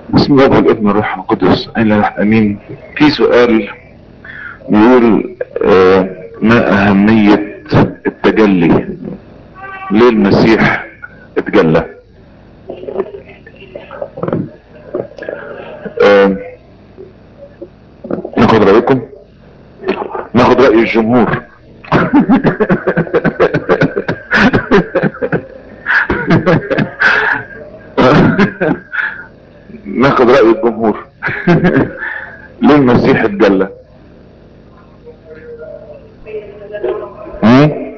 بسم الله والابن والروح القدس الا امين في سؤال بيقول آه ما اهمية التجلي ليه المسيح اتجلى آه ناخد رأيكم ناخد رأي الجمهور ناخد رأي الجمهور ليه المسيح اتجلى مم؟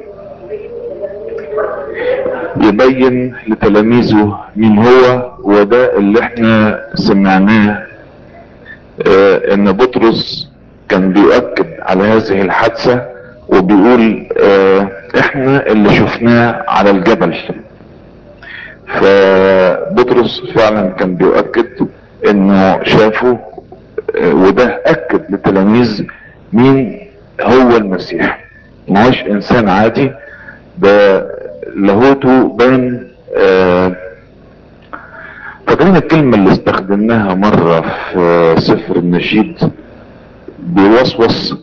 يبين لتلاميذه مين هو وده اللي احنا سمعناه اه ان بطرس كان بيؤكد على هذه الحادثة وبيقول اه احنا اللي شفناه على الجبل فبطرس فعلا كان بيؤكد انه شافه اه وده اكد للتلاميذ مين هو المسيح ما هوش انسان عادي ده لاهوته بان آه فاكرين الكلمة اللي استخدمناها مرة في سفر النشيد بيوسوس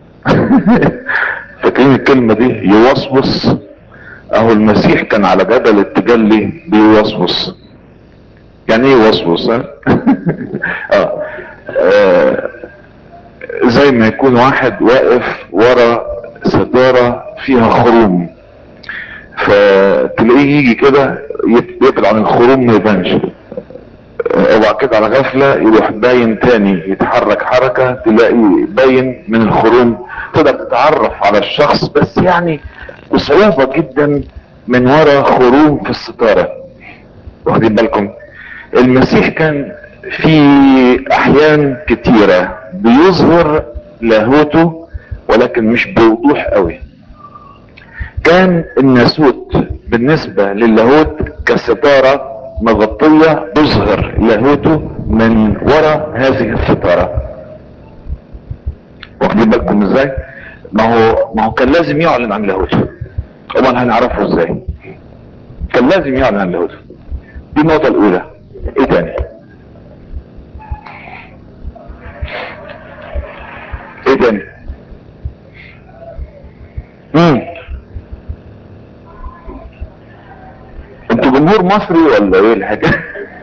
فاكرين الكلمة دي يوسوس اهو المسيح كان على جبل التجلي بيوسوس يعني ايه يوسوس ها؟ آه. آه زي ما يكون واحد واقف ورا ستارة فيها خروم فتلاقيه يجي كده يبعد عن الخروم ما يبانش وبعد كده على غفلة يروح باين تاني يتحرك حركة تلاقي باين من الخروم تقدر تتعرف على الشخص بس يعني بصعوبة جدا من ورا خروم في الستارة واخدين بالكم المسيح كان في احيان كتيرة بيظهر لاهوته ولكن مش بوضوح قوي كان الناسوت بالنسبة للاهوت كستارة مغطية تظهر لاهوته من وراء هذه الستارة واخدين بالكم ازاي ما هو ما هو كان لازم يعلن عن لاهوته امال هنعرفه ازاي كان لازم يعلن عن لاهوته دي النقطة الاولى ايه تاني ايه تاني امم انتوا جمهور مصري ولا ايه الحاجة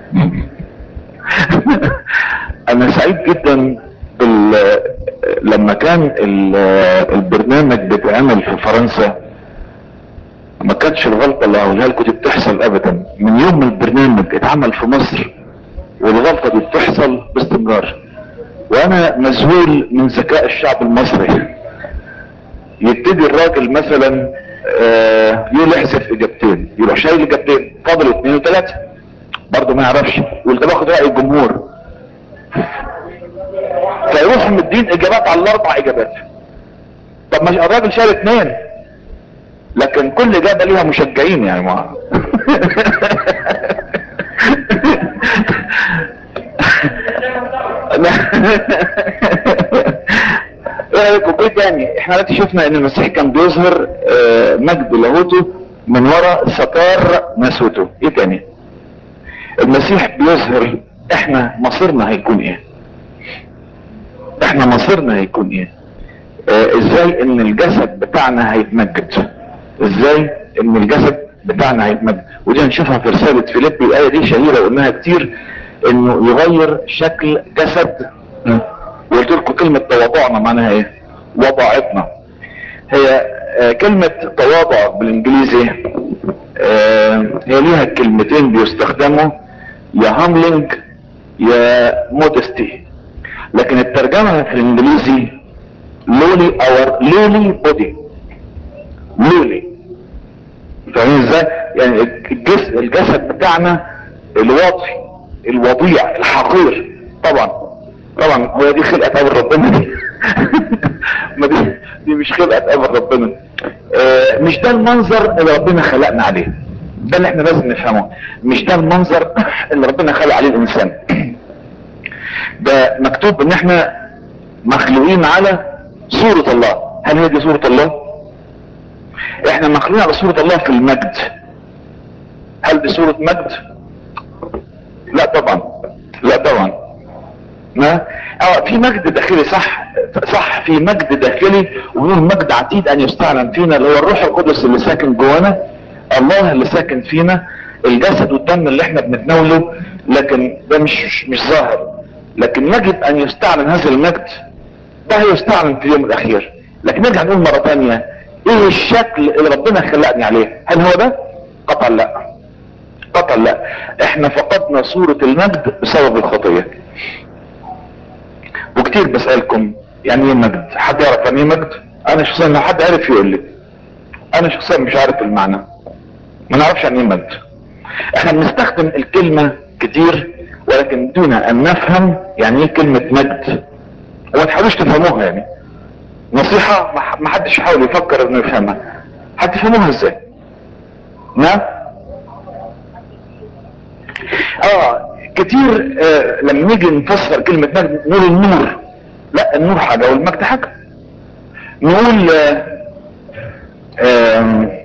انا سعيد جدا بال لما كان ال... البرنامج بيتعمل في فرنسا ما كانتش الغلطة اللي هقولها لكم دي بتحصل ابدا من يوم ما البرنامج اتعمل في مصر والغلطة دي بتحصل باستمرار وانا مذهول من ذكاء الشعب المصري يبتدي الراجل مثلا آه يقول احذف اجابتين يروح شايل اجابتين فاضل اثنين وثلاثة برضه ما يعرفش يقول ده باخد رأي الجمهور فيروح مدين اجابات على الاربع اجابات طب ما الراجل شايل اثنين لكن كل اجابة ليها مشجعين يعني ما ايه رايكم ايه تاني احنا دلوقتي شفنا ان المسيح كان بيظهر اه مجد لاهوته من وراء ستار ناسوته ايه تاني المسيح بيظهر احنا مصيرنا هيكون ايه احنا مصيرنا هيكون ايه اه ازاي ان الجسد بتاعنا هيتمجد ازاي ان الجسد بتاعنا هيتمجد ودي هنشوفها في رسالة فيليبي الايه دي شهيرة قلناها كتير انه يغير شكل جسد وقلت لكم كلمة تواضعنا معناها ايه وضعتنا هي آه كلمة تواضع بالانجليزي آه هي ليها كلمتين بيستخدموا يا هاملينج يا مودستي لكن الترجمة في الانجليزي لولي اور لولي بودي لولي فاهمين ازاي يعني الجسد, الجسد بتاعنا الواطي الوضيع الحقير طبعا طبعا هو دي خلقة قبل ربنا دي ما دي, دي مش خلقة قبل ربنا آه مش ده المنظر اللي ربنا خلقنا عليه ده اللي احنا لازم نفهمه مش ده المنظر اللي ربنا خلق عليه الانسان ده مكتوب ان احنا مخلوقين على صورة الله هل هي دي صورة الله احنا مخلوقين على صورة الله في المجد هل دي صورة مجد لا طبعا لا طبعا ما اه في مجد داخلي صح صح في مجد داخلي وفي مجد عتيد ان يستعلن فينا اللي هو الروح القدس اللي ساكن جوانا الله اللي ساكن فينا الجسد والدم اللي احنا بنتناوله لكن ده مش مش ظاهر لكن يجب ان يستعلن هذا المجد ده هيستعلن في اليوم الاخير لكن نرجع نقول مرة تانية ايه الشكل اللي ربنا خلقني عليه هل هو ده قطعا لا قطعا لا احنا فقدنا صورة المجد بسبب الخطية وكتير بسألكم يعني ايه مجد حد يعرف يعني ايه مجد انا شخصيا لو حد عارف يقول لي انا شخصيا مش عارف المعنى ما نعرفش يعني ايه مجد احنا بنستخدم الكلمة كتير ولكن دون ان نفهم يعني ايه كلمة مجد وما تحاولوش تفهموها يعني نصيحة ما حدش يحاول يفكر انه يفهمها هتفهموها ازاي نعم اه كتير آه لما نيجي نفسر كلمة مجد نقول النور لا النور حاجة والمجد حاجة نقول آه آه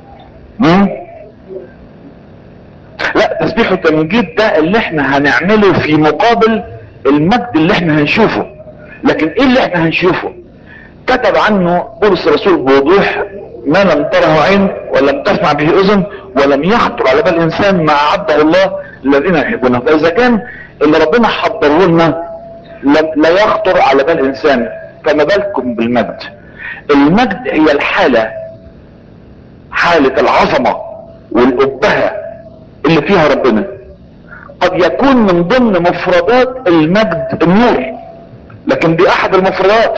لا تسبيح التمجيد ده اللي احنا هنعمله في مقابل المجد اللي احنا هنشوفه لكن ايه اللي احنا هنشوفه كتب عنه بولس الرسول بوضوح ما لم تره عين ولم تسمع به اذن ولم يخطر على بال انسان ما اعده الله الذين يحبونه فاذا كان اللي ربنا حضره لنا لا يخطر على بال انسان فما بالكم بالمجد المجد هي الحالة حالة العظمة والأبهة اللي فيها ربنا قد يكون من ضمن مفردات المجد النور لكن دي احد المفردات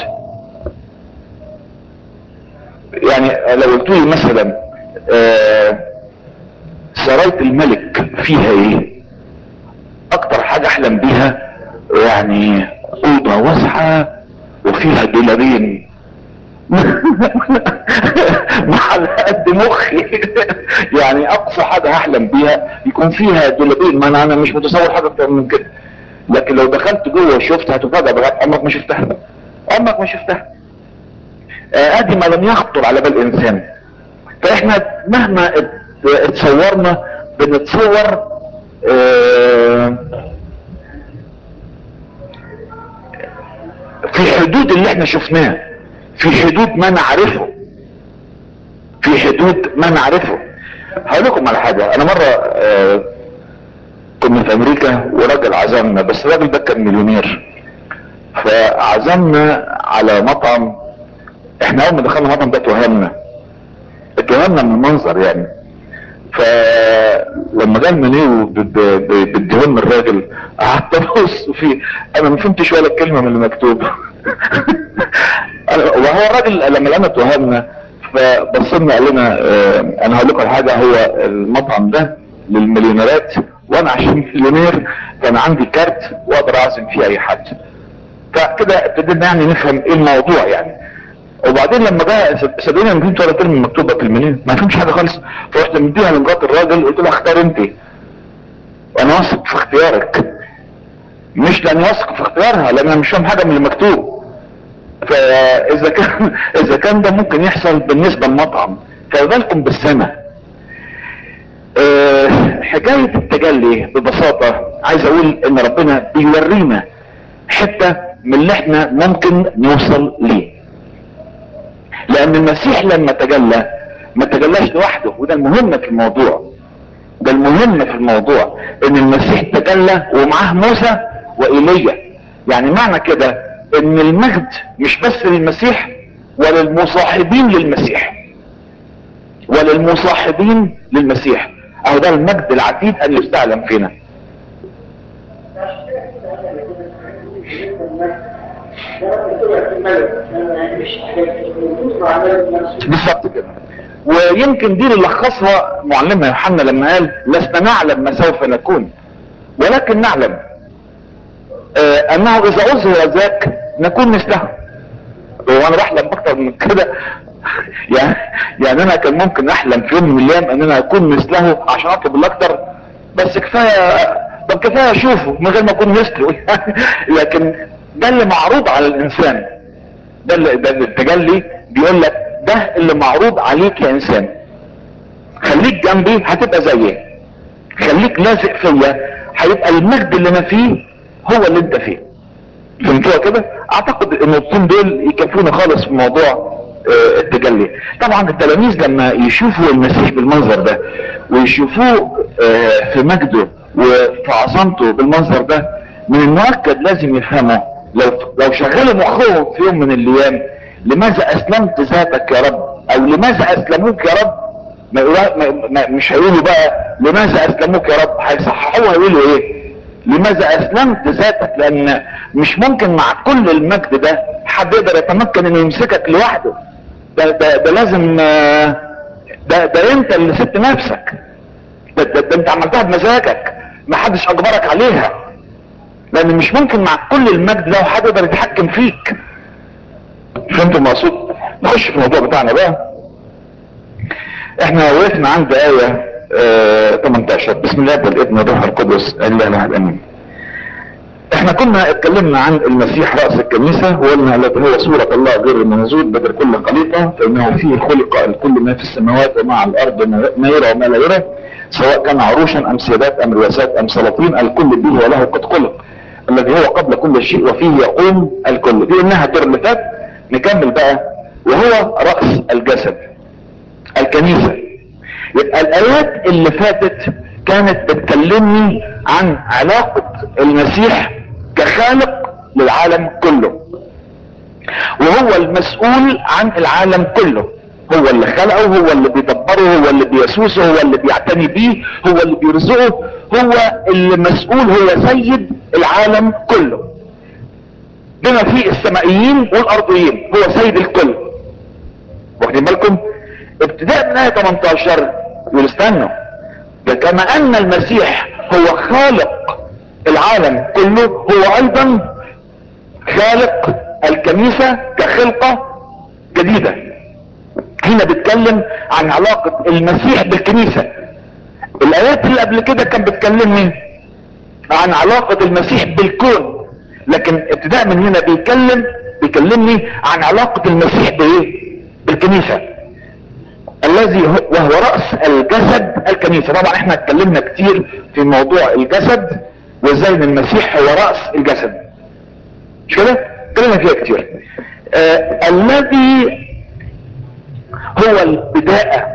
يعني لو قلت لي مثلا آه سراية الملك فيها ايه اكتر حاجة احلم بيها يعني اوضة واسعة وفيها دولارين على قد مخي يعني اقصى حاجة هحلم بيها يكون فيها دولارين ما انا انا مش متصور حاجة اكتر من كده لكن لو دخلت جوه وشفت هتفاجئ بجد عمرك ما شفتها عمرك ما شفتها ادي آه ما لم يخطر على بال انسان فاحنا مهما اتصورنا بنتصور اه في حدود اللي احنا شفناه في حدود ما نعرفه في حدود ما نعرفه هقول لكم على حاجة انا مرة اه كنا في امريكا وراجل عزمنا بس الراجل ده كان مليونير فعزمنا على مطعم احنا اول ما دخلنا المطعم ده اتوهمنا اتوهمنا من المنظر يعني فلما جه المنيو بالدهون الراجل قعدت ابص فيه انا ما فهمتش ولا كلمه من اللي مكتوب وهو الراجل لما لقينا اتوهمنا فبص لنا قال لنا اه انا هقول لكم حاجه هو المطعم ده للمليونيرات وانا عشان مليونير كان عندي كارت واقدر اعزم فيه اي حد فكده ابتدينا يعني نفهم ايه الموضوع يعني وبعدين لما جه صدقني ما فهمتش ولا كلمه مكتوبه في المنيو ما فهمتش حاجه خالص فرحت مديها لمرات الراجل قلت له اختار انت وانا واثق في اختيارك مش لاني واثق في اختيارها لان انا مش فاهم حاجه من اللي مكتوب فاذا كان اذا كان ده ممكن يحصل بالنسبه للمطعم فبالكم بالسماء أه حكايه التجلي ببساطه عايز اقول ان ربنا بيورينا حته من اللي احنا ممكن نوصل ليه لان المسيح لما تجلى ما تجلاش لوحده وده المهم في الموضوع ده المهم في الموضوع ان المسيح تجلى ومعاه موسى وايليا يعني معنى كده ان المجد مش بس للمسيح وللمصاحبين للمسيح وللمصاحبين للمسيح اهو ده المجد العتيد ان يستعلم فينا بالظبط كده ويمكن دي اللي لخصها معلمنا يوحنا لما قال لسنا نعلم ما سوف نكون ولكن نعلم آه انه اذا اظهر ذاك نكون مثله وانا بحلم اكتر من كده يعني يعني انا كان ممكن احلم في يوم من الايام ان انا اكون مثله عشان اطلب الاكتر بس كفايه طب كفايه اشوفه من غير ما اكون مثله لكن ده اللي معروض على الانسان ده اللي ده التجلي بيقول لك ده اللي معروض عليك يا انسان خليك جنبي هتبقى زيي خليك لازق فيا هيبقى المجد اللي انا فيه هو اللي انت فيه فهمتوها كده اعتقد النقطتين دول يكفونا خالص في موضوع آه، التجلي طبعا التلاميذ لما يشوفوا المسيح بالمنظر ده ويشوفوه آه، في مجده وفي عظمته بالمنظر ده من المؤكد لازم يفهموا لو لو شغلوا مخهم في يوم من الايام لماذا اسلمت ذاتك يا رب او لماذا اسلموك يا رب ما يقولوا- ما- ما- مش هيقولوا بقى لماذا اسلموك يا رب هيصححوها يقولوا ايه لماذا اسلمت ذاتك لان مش ممكن مع كل المجد ده حد يقدر يتمكن انه يمسكك لوحده ده, ده, ده لازم آه، ده, ده انت اللي سبت نفسك ده, ده, ده انت عملتها بمزاجك ما حدش اجبرك عليها لان مش ممكن مع كل المجد ده حد يقدر يتحكم فيك فهمتوا المقصود نخش في الموضوع بتاعنا بقى احنا وقفنا عند آية آه 18 بسم الله والابن والروح القدس الا الاحد امين احنا كنا اتكلمنا عن المسيح رأس الكنيسة وقلنا الذي هو صورة الله غير المنزول بدل كل خليقة فانه فيه خلق الكل ما في السماوات وما على الارض ما يرى وما لا يرى سواء كان عروشا ام سيادات ام رياسات ام سلاطين الكل به وله قد خلق الذي هو قبل كل شيء وفيه يقوم الكل دي قلناها الدور اللي فات نكمل بقى وهو رأس الجسد الكنيسة يبقى الآيات اللي فاتت كانت بتكلمني عن علاقة المسيح كخالق للعالم كله وهو المسؤول عن العالم كله هو اللي خلقه هو اللي بيدبره هو اللي بيسوسه هو اللي بيعتني بيه هو اللي بيرزقه هو اللي مسؤول هو سيد العالم كله بما فيه السمائيين والارضيين هو سيد الكل واخدين بالكم ابتداء من آية 18 يقول استنوا ده كما ان المسيح هو خالق العالم كله هو ايضا خالق الكنيسة كخلقة جديدة هنا بيتكلم عن علاقة المسيح بالكنيسة الايات اللي قبل كده كان بتكلمني عن علاقة المسيح بالكون لكن ابتداء من هنا بيتكلم بيكلمني عن علاقة المسيح بايه بالكنيسة الذي هو وهو رأس الجسد الكنيسة طبعا احنا اتكلمنا كتير في موضوع الجسد وازاي ان المسيح هو رأس الجسد مش كده اتكلمنا فيها كتير آه الذي هو البداية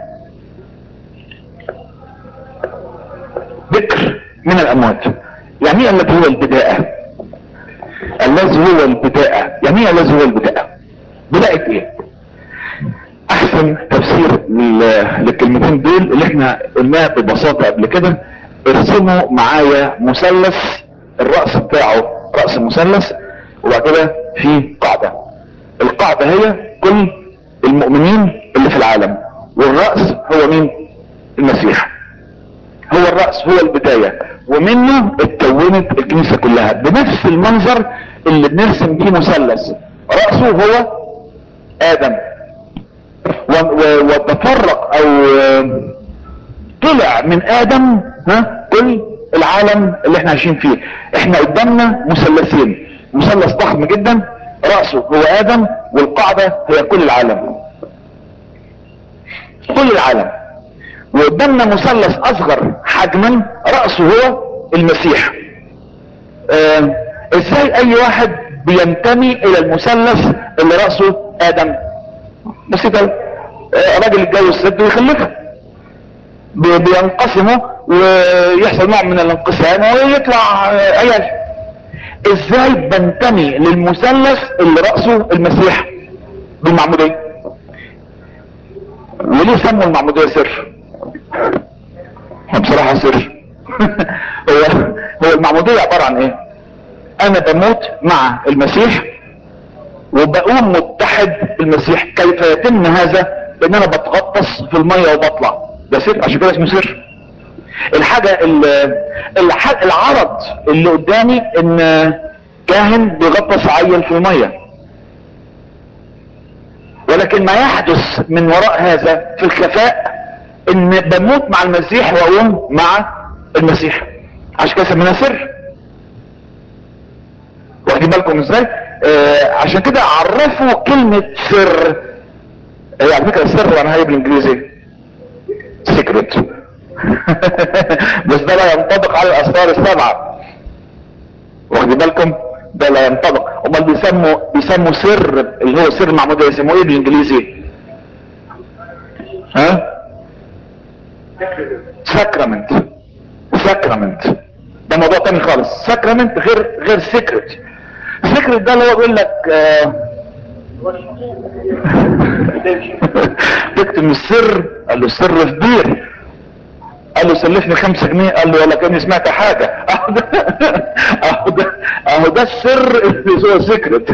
ذكر من الاموات يعني ايه الذي هو البداية الذي هو البداية يعني ايه الذي هو البداية بداية ايه احسن تفسير لل- للكلمتين دول اللي احنا قلناها ببساطة قبل كده ارسموا معايا مثلث الرأس بتاعه رأس مثلث وبعد كده في قاعدة القاعدة هي كل المؤمنين اللي في العالم والرأس هو مين المسيح هو الرأس هو البداية ومنه اتكونت الكنيسة كلها بنفس المنظر اللي بنرسم بيه مثلث رأسه هو آدم و- و- وتفرق او آه، طلع من ادم ها كل العالم اللي احنا عايشين فيه احنا قدامنا مثلثين مثلث ضخم جدا رأسه هو ادم والقاعدة هي كل العالم كل العالم وقدامنا مثلث اصغر حجما رأسه هو المسيح آه ازاي اي واحد بينتمي الى المثلث اللي رأسه ادم بسيطة آه، راجل يتجوز ست ويخلفها بي- بينقسموا ويحصل نوع من الانقسام ويطلع آه، عيال ازاي بنتمي للمثلث اللي رأسه المسيح بالمعمودية وليه سموا المعمودية سر هو بصراحة سر هو هو المعمودية عبارة عن ايه انا بموت مع المسيح وبقوم متحد بالمسيح كيف يتم هذا بان انا بتغطس في المية وبطلع ده سر عشان كده اسمه سر الحاجة ال- الح- العرض اللي قدامي ان كاهن بيغطس عيل في المية ولكن ما يحدث من وراء هذا في الخفاء ان بموت مع المسيح واقوم مع المسيح عشان كده سميناه سر واخدين بالكم ازاي آه عشان كده عرفوا كلمة سر هي على فكرة السر معناها ايه بالانجليزي سيكريت بس ده لا ينطبق على الاسرار السبعة واخدين بالكم ده لا ينطبق امال بيسموا بيسموا سر اللي هو سر المعمودية يسموه ايه بالانجليزي ها ساكرامنت ساكرامنت ده موضوع تاني خالص ساكرامنت غير غير سيكرت سيكرت ده اللي هو بيقول لك آه تكتم السر قال له السر في بير قال له سلفني خمسة جنيه قال له ولا كاني سمعت حاجة اهو ده اهو ده اهو ده السر اللي هو سكرت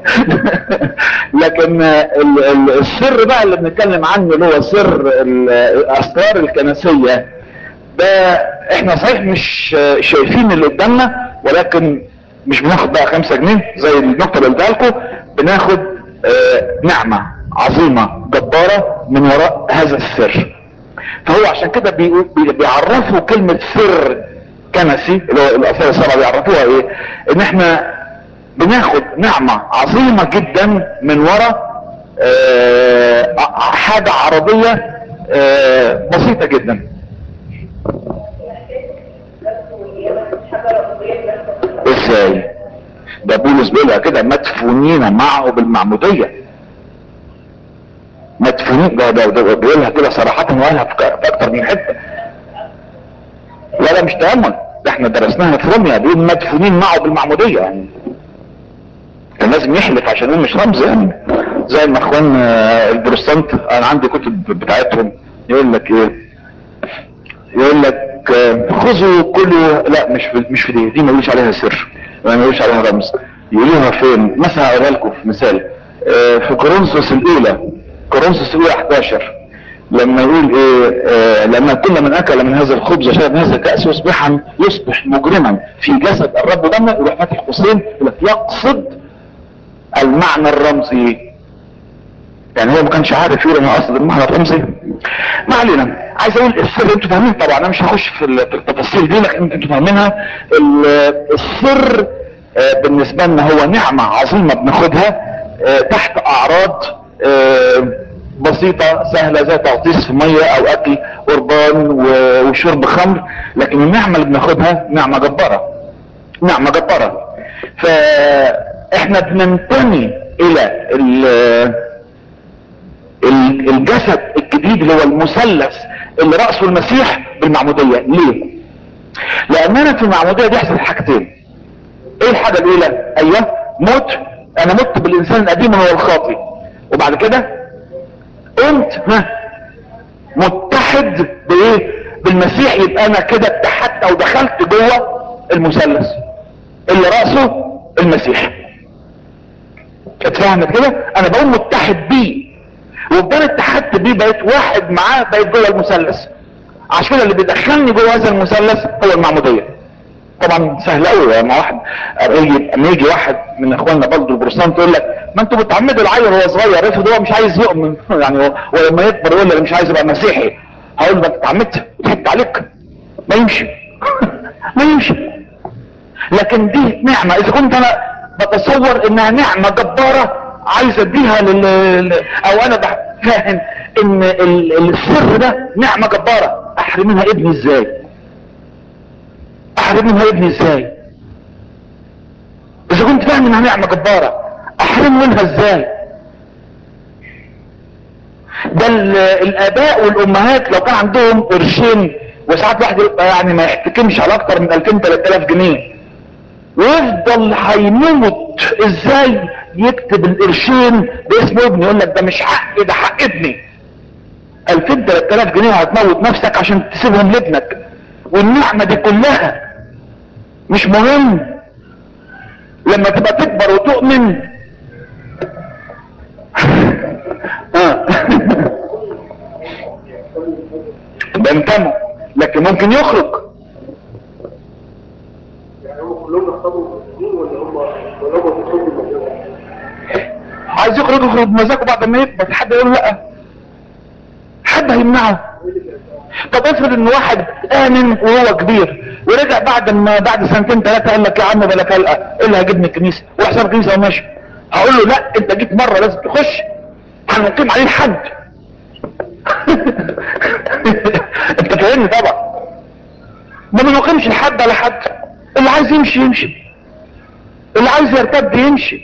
لكن ال- ال- السر بقى اللي بنتكلم عنه اللي هو سر ال- الاسرار الكنسية ده احنا صحيح مش شايفين اللي قدامنا ولكن مش بناخد بقى خمسة جنيه زي النقطة اللي قلتها لكم بناخد آه، نعمة عظيمة جبارة من وراء هذا السر فهو عشان كده بيقول- بي- بيعرفوا كلمة سر كنسي اللي هو الآثار السبعة بيعرفوها ايه ان احنا بناخد نعمة عظيمة جدا من وراء آه، ع- حاجة عربية آه، بسيطة جدا ازاي ده بولس بيقولها كده مدفونين معه بالمعمودية مدفونين ده, ده, ده بيقولها كده صراحة وقالها في ك- في اكتر من حتة لا لا مش تأمل ده احنا درسناها في روميا بيقول مدفونين معه بالمعمودية يعني كان لازم يحلف عشان هو مش رمز يعني زي ما اخوان آه، البروتستانت انا عندي كتب بتاعتهم يقول لك ايه يقول لك آه، خذوا كلوا لا مش في مش في دي دي ما يقولش عليها سر ما يقولش عليها رمز يقولوها فين مثلا اقولها لكم في مثال آه، في كورنثوس الاولى كورنثوس الاولى 11 لما يقول ايه آه لما كل من اكل من هذا الخبز وشرب من هذا الكاس يصبح يصبح مجرما في جسد الرب ودمه يروح فاتح قوسين يقول لك يقصد المعنى الرمزي يعني هو ما كانش عارف يقول انا قصد المعنى الرمزي ما علينا عايز اقول السر انتوا فاهمين طبعا انا مش هخش في ال- في التفاصيل دي لكن انتوا فاهمينها ال- السر آه، بالنسبه لنا هو نعمه عظيمه بناخدها آه، تحت اعراض آه، بسيطة سهلة زي تغطيس في مية او اكل قربان و- وشرب خمر لكن النعمة اللي بناخدها نعمة جبارة نعمة جبارة فاحنا بننتمي الى ال- ال- الجسد الجديد اللي هو المثلث اللي رأسه المسيح بالمعمودية ليه لاننا في المعمودية بيحصل حاجتين ايه الحاجة الاولى ايوه موت انا مت بالانسان القديم وهو الخاطي وبعد كده قمت ها متحد بايه بالمسيح يبقى انا كده اتحدت او دخلت جوه المثلث اللي رأسه المسيح اتفهمت كده انا بقول متحد بيه وبدان اتحدت بيه بقيت واحد معاه بقيت جوه المثلث عشان كده اللي بيدخلني جوه هذا المثلث هو المعموديه طبعا سهل قوي لما واحد يجي لما يجي واحد من اخواننا برضه البروتستانت يقول لك ما انتوا بتعمدوا العيل وهو صغير افرض هو مش عايز يؤمن يعني هو ولما يكبر يقول لي انا مش عايز ابقى مسيحي هقول له ده انت اتعمدت وضحكت عليك ما يمشي ما يمشي لكن دي نعمه اذا كنت انا بتصور انها نعمه جباره عايز اديها لل ل- او انا بح- فاهم ان ال- السر ده نعمه جباره احرم منها ابني ازاي احرم منها ابني ازاي اذا كنت فاهم انها نعمه جباره احرم منها ازاي ده ال- الاباء والامهات لو كان عندهم قرشين وساعات واحد يبقى يعني ما يحتكمش على اكتر من 2000 3000 جنيه ويفضل هيموت ازاي يكتب القرشين باسم ابني يقول لك ده مش حقي ده حق ابني 2000 3000 جنيه هتموت نفسك عشان تسيبهم لابنك والنعمه دي كلها مش مهم لما تبقى تكبر وتؤمن آه. بينتموا لكن ممكن يخرج يعني هم كلهم يخطبوا المسلمين ولا هم ولا هم بيخطبوا المسلمين؟ عايز يخرج يخرج بمزاجه بعد ما يكبر حد يقول لا حد هيمنعه طب افرض ان واحد امن وهو كبير ورجع بعد ما بعد سنتين ثلاثه قال لك يا عم بلا كلقه ايه اللي هيجيبني الكنيسه وحساب الكنيسه وماشي هقول له لا انت جيت مره لازم تخش هنقيم عليه الحد انت فاهمني طبعا ما بنقيمش الحد على حد اللي عايز يمشي يمشي عايز يرتد يمشي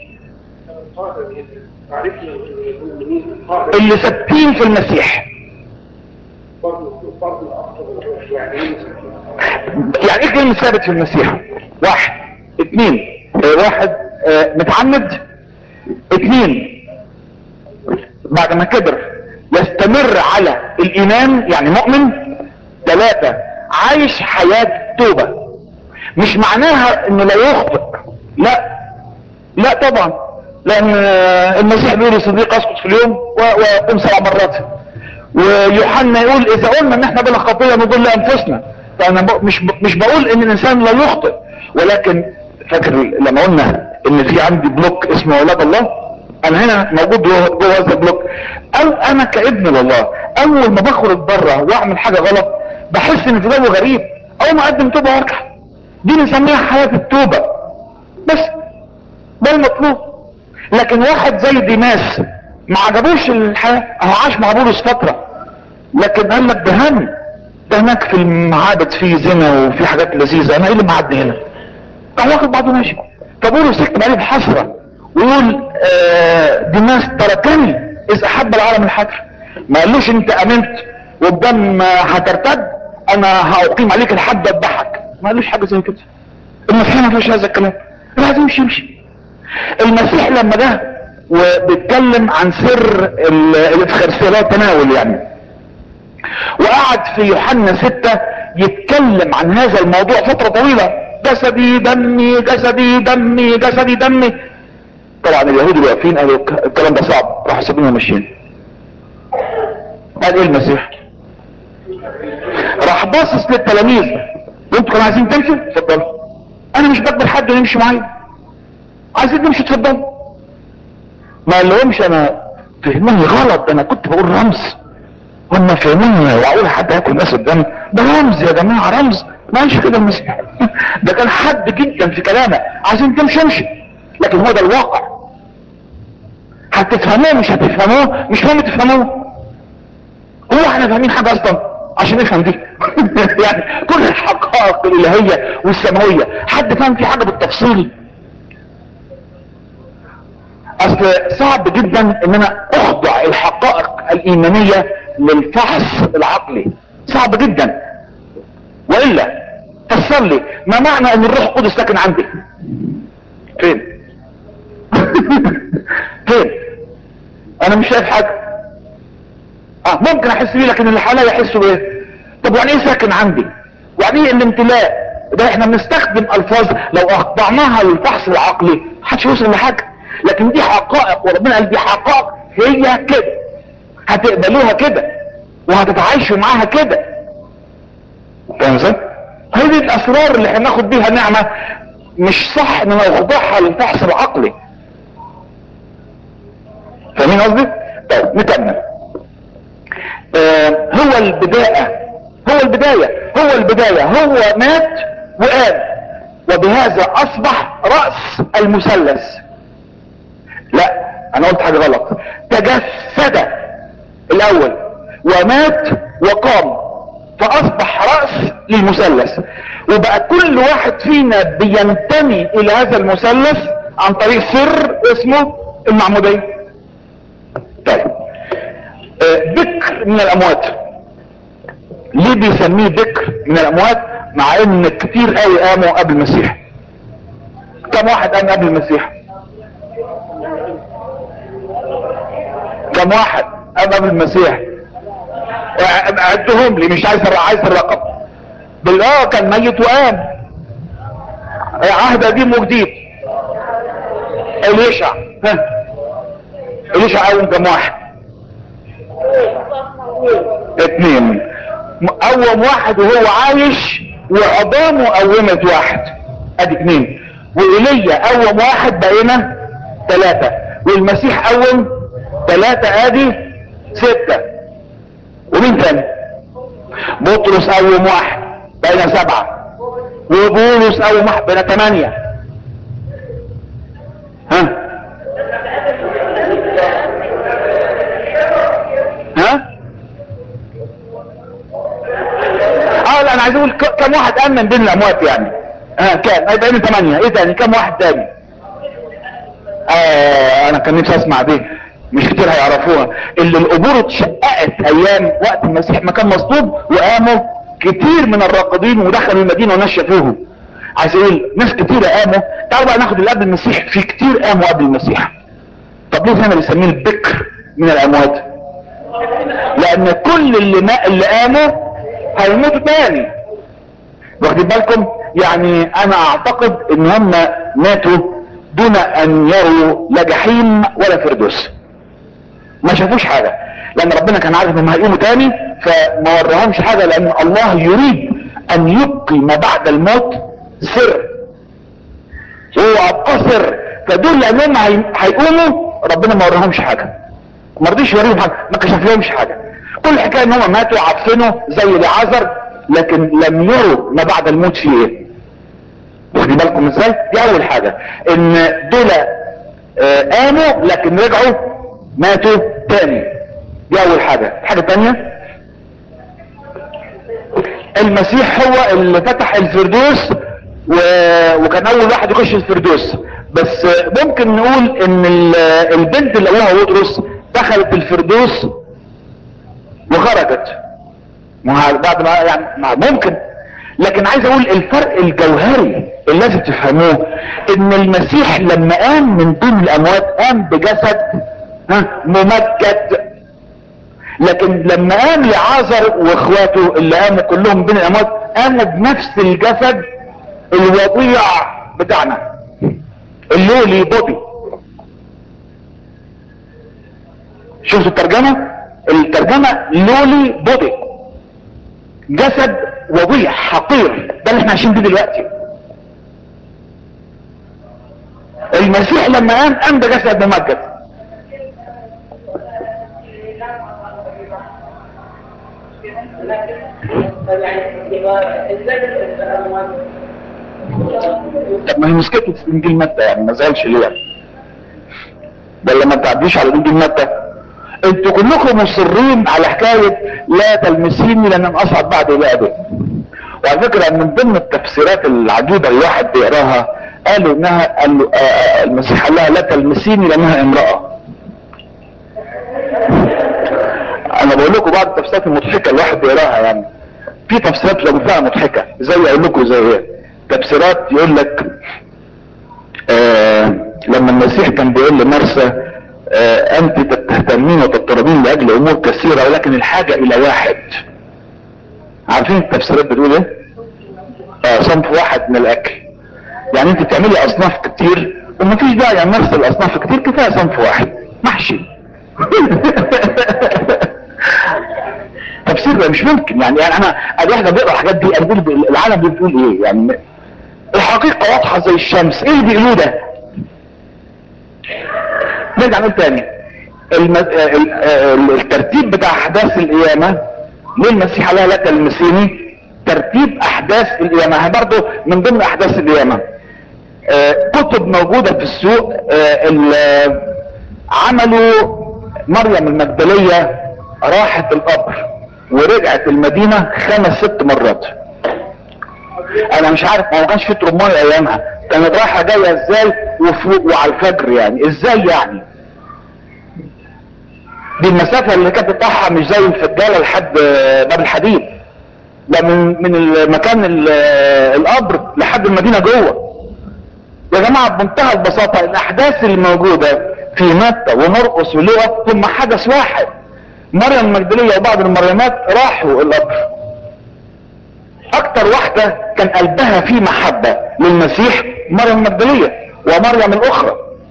عرفنا المؤمنين القاعدة اللي ثابتين في المسيح برضه برضه الأخطر يعني ايه يعني ايه كلمة ثابت في المسيح واحد اتنين اه واحد اه متعمد اتنين بعد ما كبر يستمر على الايمان يعني مؤمن ثلاثة عايش حياة توبة مش معناها انه لا يخطئ لا لا طبعا لان اه المسيح بيقول لصديق اسقط في اليوم و- واقوم سبع مرات ويوحنا يقول اذا قلنا ان احنا بلا خطيه نضل انفسنا فانا ب- مش ب- مش بقول ان الانسان لا يخطئ ولكن فاكر لما قلنا ان في عندي بلوك اسمه اولاد الله انا هنا موجود جوه جوه هذا البلوك او انا كابن لله اول ما بخرج بره واعمل حاجه غلط بحس ان في جو غريب اول ما اقدم توبه وارجع دي بنسميها حياه التوبه بس ده المطلوب لكن واحد زي ديماس ما عجبوش الحياة هو عاش مع بولس فترة لكن قال لك ده هم ده هناك في المعابد في زنا وفي حاجات لذيذة انا ايه اللي معدي هنا راح واخد بعضه ماشي فبولس يكتب عليه بحسرة ويقول آه ديماس تركني اذ احب العالم الحجر ما قالوش انت امنت والدم هترتد انا هاقيم عليك الحد واذبحك ما قالوش حاجة زي كده المسيح ما فيش هذا الكلام لازم يمشي يمشي المسيح لما جه وبيتكلم عن سر ال- الافخارسيه التناول يعني وقعد في يوحنا ستة يتكلم عن هذا الموضوع فترة طويلة جسدي دمي جسدي دمي جسدي دمي طبعا اليهود اللي واقفين قالوا الك- الكلام ده صعب راحوا سابينه وماشيين قال ايه المسيح راح باصص للتلاميذ وانتوا كانوا عايزين تمشوا اتفضلوا انا مش بقبل حد إنه يمشي معايا عايزين نمشي اتفضلوا ما قالهمش انا فهموني غلط ده انا كنت بقول رمز هم فهموني واقول حد هياكل ناس قدام ده رمز يا جماعه رمز ما قالش كده المسيح ده كان حد جدا في كلامه عايزين تمشي امشي لكن هو ده الواقع هتفهموه مش هتفهموه مش مهم تفهموه هو احنا فاهمين حاجه اصلا عشان نفهم دي يعني كل الحقائق الالهيه والسماويه حد فاهم في حاجه بالتفصيل اصل صعب جدا ان انا اخضع الحقائق الايمانية للفحص العقلي صعب جدا والا فسر لي ما معنى ان الروح القدس ساكن عندي فين فين انا مش شايف حاجة اه ممكن احس بيه لكن اللي حواليا يحسوا بايه طب يعني ايه ساكن عندي يعني ايه الامتلاء ده احنا بنستخدم الفاظ لو اخضعناها للفحص العقلي محدش يوصل لحاجه لكن دي حقائق وربنا قال دي حقائق هي كده هتقبلوها كده وهتتعايشوا معاها كده فاهم ازاي؟ هي دي الاسرار اللي هناخد بيها نعمه مش صح ان انا اخضعها للفحص العقلي فاهمين قصدي؟ طيب نكمل آه هو البداية هو البداية هو البداية هو مات وقام وبهذا اصبح رأس المثلث لا انا قلت حاجة غلط تجسد الاول ومات وقام فاصبح رأس للمثلث وبقى كل واحد فينا بينتمي الى هذا المثلث عن طريق سر اسمه المعمودية طيب آه، ذكر من الاموات ليه بيسميه ذكر من الاموات مع ان كتير قوي قاموا قبل المسيح كم واحد قام قبل المسيح كم واحد قام قبل المسيح آه، عدهم لي مش عايز عايز الرقم بالله كان ميت وقام آه، عهد قديم وجديد اليشع ها اليشع قوم كم واحد اتنين قوم واحد وهو عايش وعظامه قومت واحد ادي اتنين وإيليا قوم واحد بقينا ثلاثة والمسيح قوم ثلاثة ادي ستة ومين تاني بطرس قوم واحد بقينا سبعة وبولس قوم واحد بقينا ثمانية ها ها اه لا انا عايز اقول ك- كم واحد قام من بين الاموات يعني ها كام هيبقى لنا ثمانية ايه تاني كم واحد تاني آه انا كان نفسي اسمع دي مش كتير هيعرفوها اللي القبور اتشققت ايام وقت المسيح ما كان مصلوب وقاموا كتير من الراقدين ودخلوا المدينه وناس شافوهم عايز اقول ناس كتير قاموا تعالوا بقى ناخد اللي قبل المسيح في كتير قاموا قبل المسيح طب ليه هنا بيسميه البكر من الاموات لان كل اللي ما اللي قاموا هيموتوا تاني واخدين بالكم يعني انا اعتقد ان هم ماتوا دون ان يروا لا جحيم ولا فردوس ما شافوش حاجة لان ربنا كان عارف انهم هيقوموا تاني فما ورهمش حاجة لان الله يريد ان يبقي ما بعد الموت سر هو ابقى سر فدول لانهم هي- هيقوموا ربنا ما ورهمش حاجة ما رضيش يوريهم حاجة ما كشف لهمش حاجة كل الحكاية ان هم ماتوا عفنوا زي العذر لكن لم يروا ما بعد الموت فيه ايه واخدين بالكم ازاي دي اول حاجة ان دول آه، قاموا لكن رجعوا ماتوا تاني دي اول حاجة الحاجة التانية المسيح هو اللي فتح الفردوس و... وكان اول واحد يخش الفردوس بس آه، ممكن نقول ان ال- البنت اللي ابوها بطرس دخلت الفردوس وخرجت ما هو بعد ما يعني ما ممكن لكن عايز اقول الفرق الجوهري اللي لازم تفهموه ان المسيح لما قام من دون الاموات قام بجسد ها ممجد لكن لما قام لعازر واخواته اللي قاموا كلهم بين الاموات قاموا بنفس الجسد الوضيع بتاعنا اللولي بودي شفتوا الترجمة الترجمة لولي بودي جسد وضيع حقير ده اللي احنا عايشين بيه دلوقتي المسيح لما قام قام بجسد ممجد طب ما هي مشكلته في انجيل متى يعني ما زالش ليه يعني ولا ما تعديش على انجيل متى انتوا كلكم مصرين على حكاية لا تلمسيني لان انا اصعد بعد الى ابد وعلى فكرة من ضمن التفسيرات العجيبة اللي الواحد بيقراها قالوا انها قال له- آه، آه، المسيح قال لها لا تلمسيني لانها امرأة انا بقول لكم بعض التفسيرات المضحكة الواحد بيقراها يعني في تفسيرات لو فيها مضحكة زي اقول لكم زي ايه تفسيرات يقول لك آه لما المسيح كان بيقول لمرسى آه انت تهتمين وتضطربين لاجل امور كثيرة ولكن الحاجة الى واحد عارفين التفسيرات بتقول ايه آه صنف واحد من الاكل يعني انت بتعملي اصناف كتير ومفيش داعي يعني نفس الاصناف كتير كفايه صنف واحد محشي تفسير ده مش ممكن يعني, يعني انا ادي احنا بنقرا الحاجات دي انا بقول العالم دي بتقول ايه يعني الحقيقة واضحة زي الشمس ايه اللي بيقولوه ده نرجع نقول تاني الم... ال- ال- الترتيب بتاع احداث القيامة ليه المسيح قالها لا تلمسيني ترتيب احداث القيامة برضه من ضمن احداث القيامة آه، كتب موجودة في السوق آه، ال- عملوا مريم المجدلية راحت القبر ورجعت المدينة خمس ست مرات انا مش عارف ما هو كانش في ترماي ايامها كانت رايحة جاية ازاي وفوق وعلى الفجر يعني ازاي يعني دي المسافة اللي كانت بتاعها مش زي الفجالة لحد آه، باب الحديد ده من من المكان ال- آه، القبر لحد المدينة جوه يا جماعة بمنتهى البساطة الاحداث اللي موجودة في متى ومرقس ولوقا هم حدث واحد مريم المجدلية وبعض المريمات راحوا القبر اكتر واحدة كان قلبها فيه محبة للمسيح مريم المجدلية ومريم الاخرى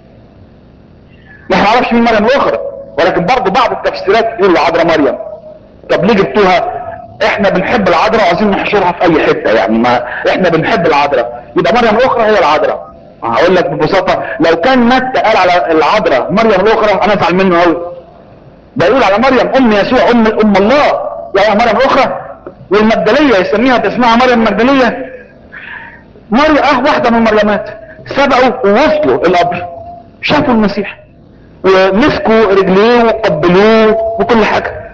ما نعرفش مين مريم الاخرى ولكن برضه بعض التفسيرات تقول العذراء مريم طب ليه جبتوها احنا بنحب العذراء وعايزين نحشرها في اي حته يعني ما احنا بنحب العذراء يبقى مريم الاخرى هي العذراء هقول لك ببساطه لو كان متى قال على العذراء مريم الاخرى انا ازعل منه قوي ده يقول على مريم ام يسوع ام ام الله يعني مريم الاخرى والمجدليه يسميها باسمها مريم المجدليه مريم اه واحده من المريمات سبقوا ووصلوا القبر شافوا المسيح ومسكوا رجليه وقبلوه وكل حاجه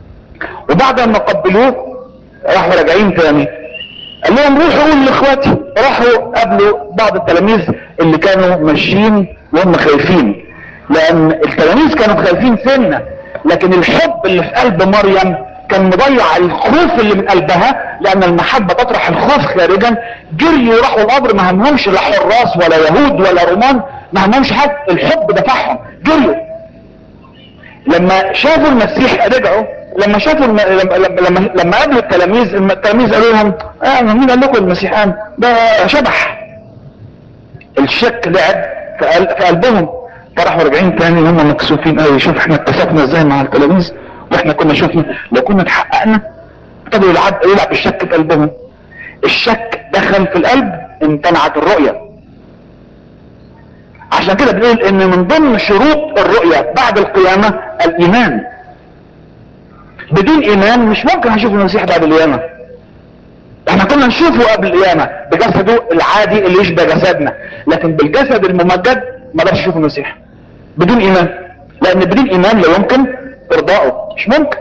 وبعد ما قبلوه راحوا راجعين تاني قال لهم روحوا قولوا لاخواتي راحوا قابلوا بعض التلاميذ اللي كانوا ماشيين وهم خايفين لان التلاميذ كانوا خايفين سنة لكن الحب اللي في قلب مريم كان مضيع الخوف اللي من قلبها لان المحبة تطرح الخوف خارجا جريوا راحوا القبر ما همهمش لا حراس ولا يهود ولا رومان ما همهمش حد الحب دفعهم جريوا لما شافوا المسيح رجعوا لما شافوا الم... لما لما لما قابلوا التلاميذ التلاميذ قالوا لهم اه مين قال لكم المسيح قام ده شبح الشك لعب في, قل... في قلبهم فراحوا راجعين تاني هم مكسوفين قوي شوف احنا اتفقنا ازاي مع التلاميذ واحنا كنا شفنا لو كنا اتحققنا ابتدوا يلعب يلعب الشك في قلبهم الشك دخل في القلب امتنعت الرؤيه عشان كده بنقول ان من ضمن شروط الرؤية بعد القيامة الايمان بدون ايمان مش ممكن هنشوف المسيح بعد القيامة احنا كنا نشوفه قبل القيامة بجسده العادي اللي يشبه جسدنا لكن بالجسد الممجد ما قدرش يشوف المسيح بدون ايمان لان بدون ايمان لا يمكن ارضائه مش ممكن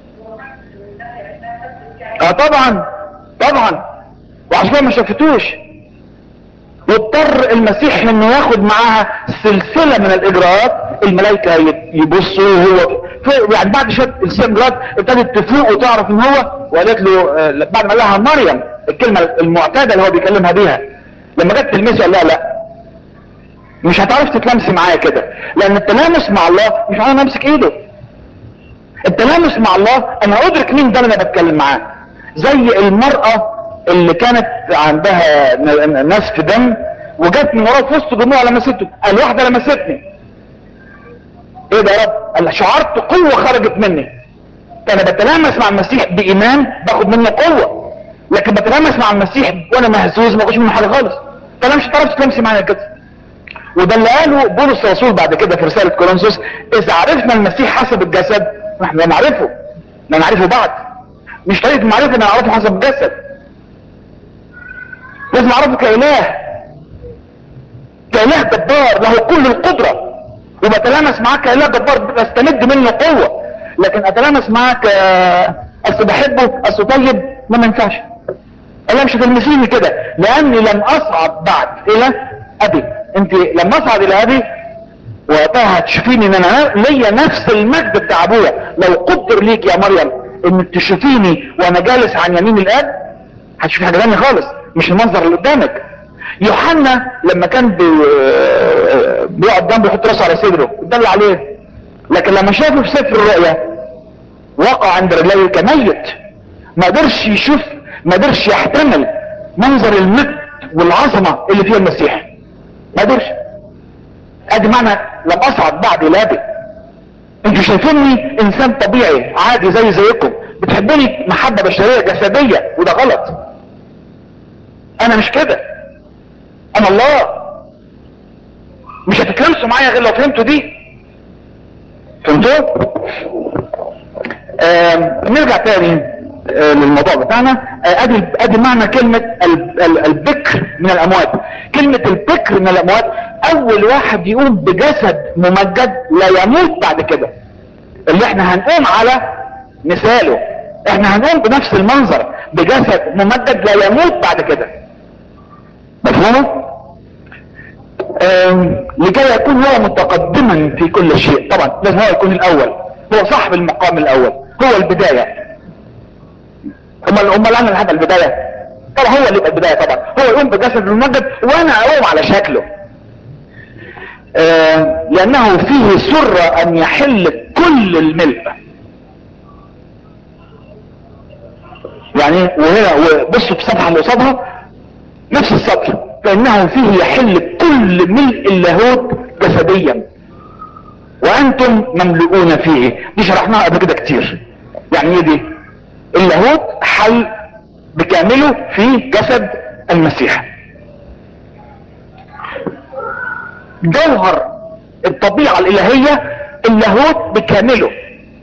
اه طبعا طبعا وعشان كده ما شافتوش واضطر المسيح انه ياخد معاها سلسله من الاجراءات الملائكه يبصوا وهو يعني بعد شويه الاجراءات ابتدت تفوق وتعرف ان هو وقالت له آه، بعد ما قال لها مريم الكلمه المعتاده اللي هو بيكلمها بيها لما جت تلمسه قال لها لا مش هتعرف تتلمسي معايا كده لان التلامس مع الله مش معناه امسك ايده التلامس مع الله انا ادرك مين ده اللي انا بتكلم معاه زي المرأة اللي كانت عندها ن- نسف دم وجت من وراه في وسط جموع لمسته قال واحدة لمستني ايه ده يا رب قال شعرت قوة خرجت مني فانا بتلامس مع المسيح بايمان باخد منه قوة لكن بتلامس مع المسيح وانا مهزوز ما باخدش منه حاجة خالص فانا مش هتعرف تلمسي معايا كده وده اللي قاله بولس الرسول بعد كده في رسالة كورنثوس اذا عرفنا المسيح حسب الجسد احنا نعرفه لا نعرفه بعد مش طريقة المعرفة ان نعرفه حسب الجسد لازم اعرفه كإله كإله جبار له كل القدرة وبتلامس معاه كإله جبار بستمد منه قوة لكن اتلامس معاه ك اصل بحبه اصل طيب ما ما ينفعش انا مش هتلمسيني كده لاني لم اصعد بعد الى ابي انت لما اصعد الى ابي وقتها هتشوفيني ان انا ليا نفس المجد بتاع ابويا لو قدر ليك يا مريم انك تشوفيني وانا جالس عن يمين الاب هتشوفي حاجه ثانيه خالص مش المنظر اللي قدامك يوحنا لما كان بي... بيقعد جنبه يحط راسه على صدره اتدل عليه لكن لما شافه في سفر الرؤيا وقع عند رجليه كميت ما قدرش يشوف ما قدرش يحتمل منظر المجد والعظمه اللي فيها المسيح ما قدرش ادي معنى لم اصعد بعد لابي انتوا شايفيني انسان طبيعي عادي زي زيكم بتحبوني محبة بشرية جسدية وده غلط انا مش كده انا الله مش هتتلمسوا معايا غير لو فهمتوا دي فهمتوا آم، نرجع تاني آه، للموضوع بتاعنا آه، ادي ادي معنى كلمة ال- ال- البكر من الاموات كلمة البكر من الاموات اول واحد يقوم بجسد ممجد لا يموت بعد كده اللي احنا هنقوم على مثاله احنا هنقوم بنفس المنظر بجسد ممجد لا يموت بعد كده مفهوم آم، لكي يكون هو متقدما في كل شيء طبعا لازم هو يكون الاول هو صاحب المقام الاول هو البداية امال امال انا اللي هبقى البداية طبعا هو اللي يبقى البداية طبعا هو يقوم بجسد الممجد وانا اقوم على شكله آه، لانه فيه سر ان يحل كل الملء يعني وهنا وبصوا في الصفحة اللي قصادها نفس السطر فانه فيه يحل كل ملء اللاهوت جسديا وانتم مملؤون فيه دي شرحناها قبل كده كتير يعني ايه دي اللاهوت حل بكامله في جسد المسيح جوهر الطبيعة الالهية اللاهوت بكامله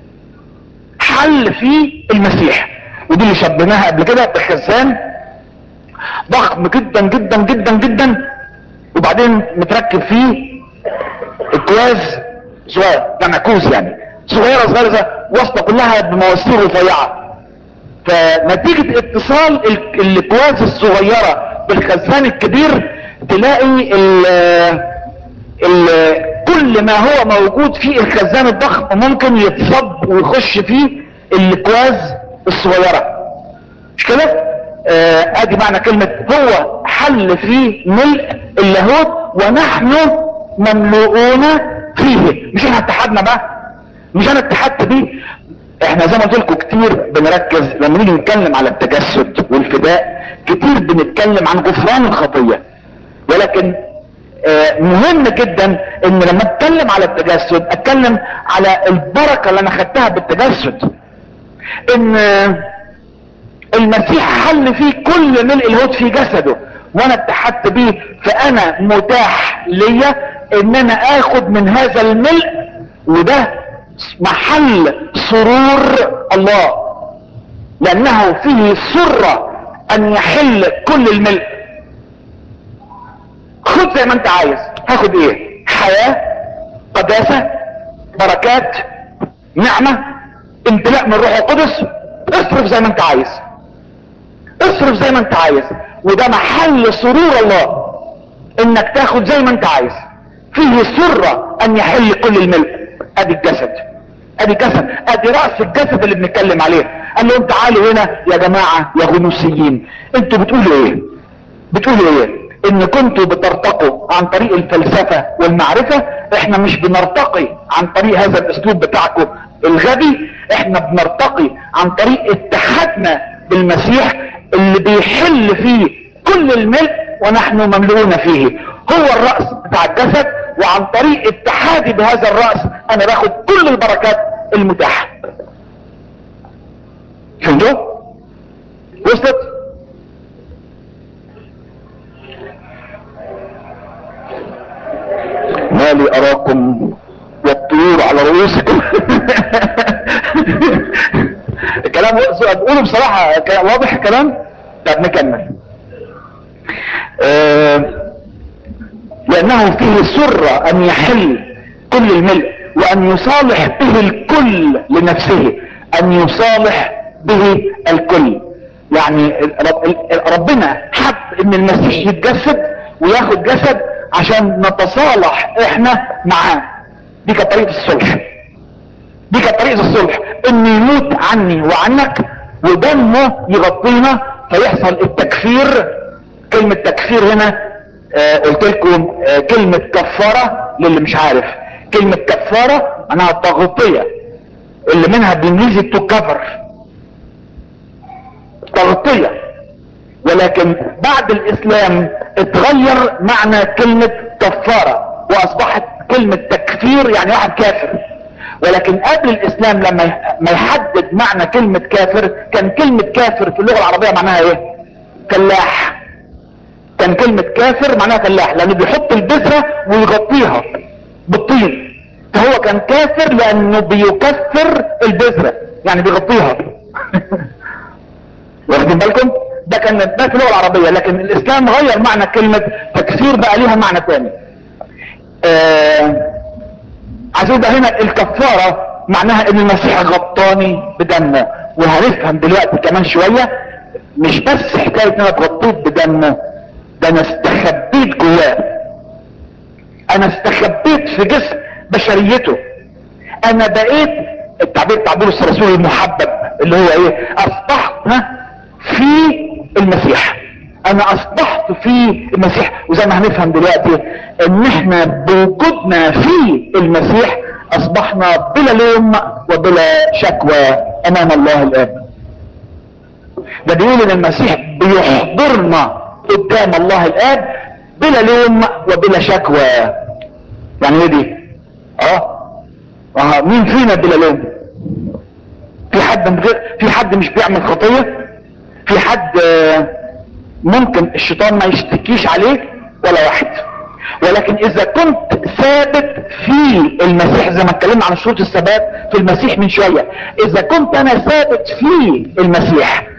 حل في المسيح ودي اللي شبهناها قبل كده بخزان ضخم جدا جدا جدا جدا وبعدين متركب فيه اكواز صغير ده كوز يعني صغيرة صغيرة واصلة كلها بمواسير رفيعة فنتيجة اتصال ال- الاكواز الصغيرة بالخزان الكبير تلاقي ال ال كل ما هو موجود في الخزان الضخم ممكن يتصب ويخش فيه الاكواز الصغيرة مش كده آه ادي معنى كلمة هو حل فيه ملء اللاهوت ونحن مملوءون فيه مش احنا اتحدنا بقى مش انا اتحدت بيه احنا زي ما قلت لكم كتير بنركز لما نيجي نتكلم على التجسد والفداء كتير بنتكلم عن غفران الخطيه ولكن آه مهم جدا ان لما اتكلم على التجسد اتكلم على البركه اللي انا خدتها بالتجسد ان آه المسيح حل فيه كل ملء الهود في جسده وانا اتحدت بيه فانا متاح ليا ان انا اخد من هذا الملء وده محل سرور الله لانه فيه سرة ان يحل كل الملء خد زي ما انت عايز هاخد ايه حياة قداسة بركات نعمة امتلاء من الروح القدس اصرف زي ما انت عايز اصرف زي ما انت عايز وده محل سرور الله انك تاخد زي ما انت عايز فيه سرة ان يحل كل الملء ادي الجسد ادي الجسد ادي رأس الجسد اللي بنتكلم عليه قال لهم تعالوا هنا يا جماعة يا غنوسيين انتوا بتقولوا ايه بتقولوا ايه ان كنتوا بترتقوا عن طريق الفلسفة والمعرفة احنا مش بنرتقي عن طريق هذا الاسلوب بتاعكم الغبي احنا بنرتقي عن طريق اتحادنا بالمسيح اللي بيحل فيه كل الملء ونحن مملوءون فيه هو الرأس بتاع الجسد وعن طريق اتحادي بهذا الرأس انا باخد كل البركات المتاحة فهمتوا وصلت ما لي اراكم والطيور على رؤوسكم الكلام بقوله بصراحة واضح الكلام طب نكمل آه لانه فيه سرة ان يحل كل الملء وان يصالح به الكل لنفسه ان يصالح به الكل يعني ربنا حب ان المسيح يتجسد وياخد جسد عشان نتصالح احنا معاه دي كانت طريقة الصلح دي كانت طريقة الصلح ان يموت عني وعنك ودمه يغطينا فيحصل التكفير كلمة تكفير هنا آه قلت لكم آه كلمة كفارة للي مش عارف كلمة كفارة معناها تغطية اللي منها بالانجليزي تو كفر تغطية ولكن بعد الاسلام اتغير معنى كلمة كفارة واصبحت كلمة تكفير يعني واحد كافر ولكن قبل الاسلام لما ما يحدد معنى كلمة كافر كان كلمة كافر في اللغة العربية معناها ايه فلاح كان كلمة كافر معناها فلاح لانه بيحط البذرة ويغطيها بالطين فهو كان كافر لانه بيكفر البذرة يعني بيغطيها واخدين بالكم ده كان ده في اللغة العربية لكن الاسلام غير معنى كلمة تكفير بقى ليها معنى تاني آه عايزين بقى هنا الكفارة معناها ان المسيح غطاني بدمه وهنفهم دلوقتي كمان شوية مش بس حكاية ان انا اتغطيت بدمه ده انا استخبيت جواه انا استخبيت في جسم بشريته انا بقيت التعبير تعبير الرسول المحبب اللي هو ايه اصبحت ها في المسيح انا اصبحت في المسيح وزي ما هنفهم دلوقتي ان احنا بوجودنا في المسيح اصبحنا بلا لوم وبلا شكوى امام الله الاب ده بيقول ان المسيح بيحضرنا قدام الله الاب بلا لوم وبلا شكوى يعني ايه دي اه اه مين فينا بلا لوم في حد من غير في حد مش بيعمل خطيه في حد ممكن الشيطان ما يشتكيش عليك ولا واحد ولكن اذا كنت ثابت في المسيح زي ما اتكلمنا عن شروط الثبات في المسيح من شوية اذا كنت انا ثابت في المسيح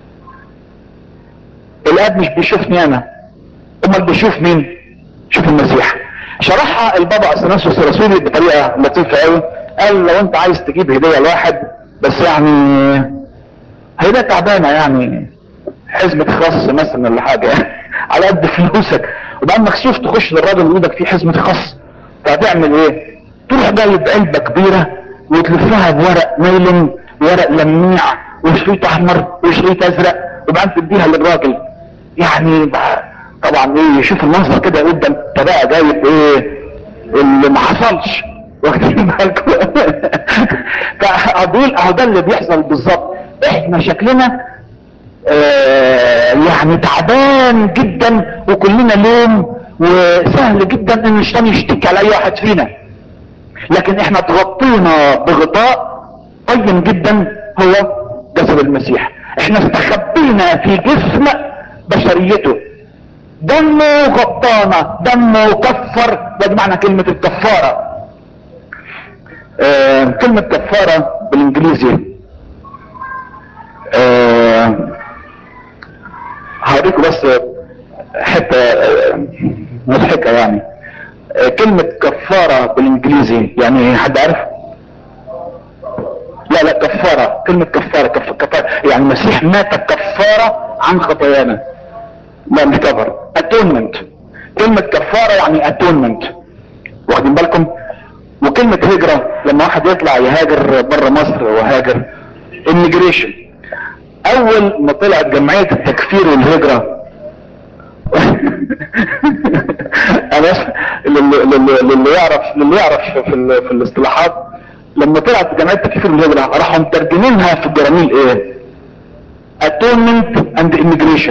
الاب مش بيشوفني انا امال بيشوف مين شوف المسيح شرحها البابا اثناسيوس الرسولي بطريقه لطيفه قوي قال لو انت عايز تجيب هديه لواحد بس يعني هديه تعبانه يعني حزمه خاص مثلا ولا حاجه على قد فلوسك وبقى مكسوف تخش للراجل وايدك في حزمة خص فهتعمل ايه تروح جايب علبة كبيرة وتلفها بورق نايلون ورق لميع وشريط احمر وشريط ازرق وبعدين تديها للراجل يعني بقى طبعا ايه يشوف المنظر كده يقول ده انت بقى جايب ايه اللي ما حصلش واخدين بالكم فاقول اهو ده اللي بيحصل بالظبط احنا شكلنا آه يعني تعبان جدا وكلنا لوم وسهل جدا ان الشيطان يشتكي على اي واحد فينا لكن احنا تغطينا بغطاء طيب جدا هو جسد المسيح احنا استخبينا في جسم بشريته دمه غطانا دمه كفر ده معنى كلمة الكفارة آه كلمة كفارة بالانجليزي آه هوريكم بس حتة آه مضحكة يعني آه كلمة كفارة بالانجليزي يعني حد عارف لا لا كفارة كلمة كفارة كف... كفارة يعني المسيح مات كفارة عن خطايانا لا مش كفر اتونمنت كلمة كفارة يعني اتونمنت واخدين بالكم وكلمة هجرة لما واحد يطلع يهاجر بره مصر وهاجر immigration اول ما طلعت جمعية التكفير والهجرة انا للي, للي يعرف للي يعرف في, ال... في الاصطلاحات لما طلعت جمعية التكفير والهجرة راحوا مترجمينها في الجراميل ايه atonement and immigration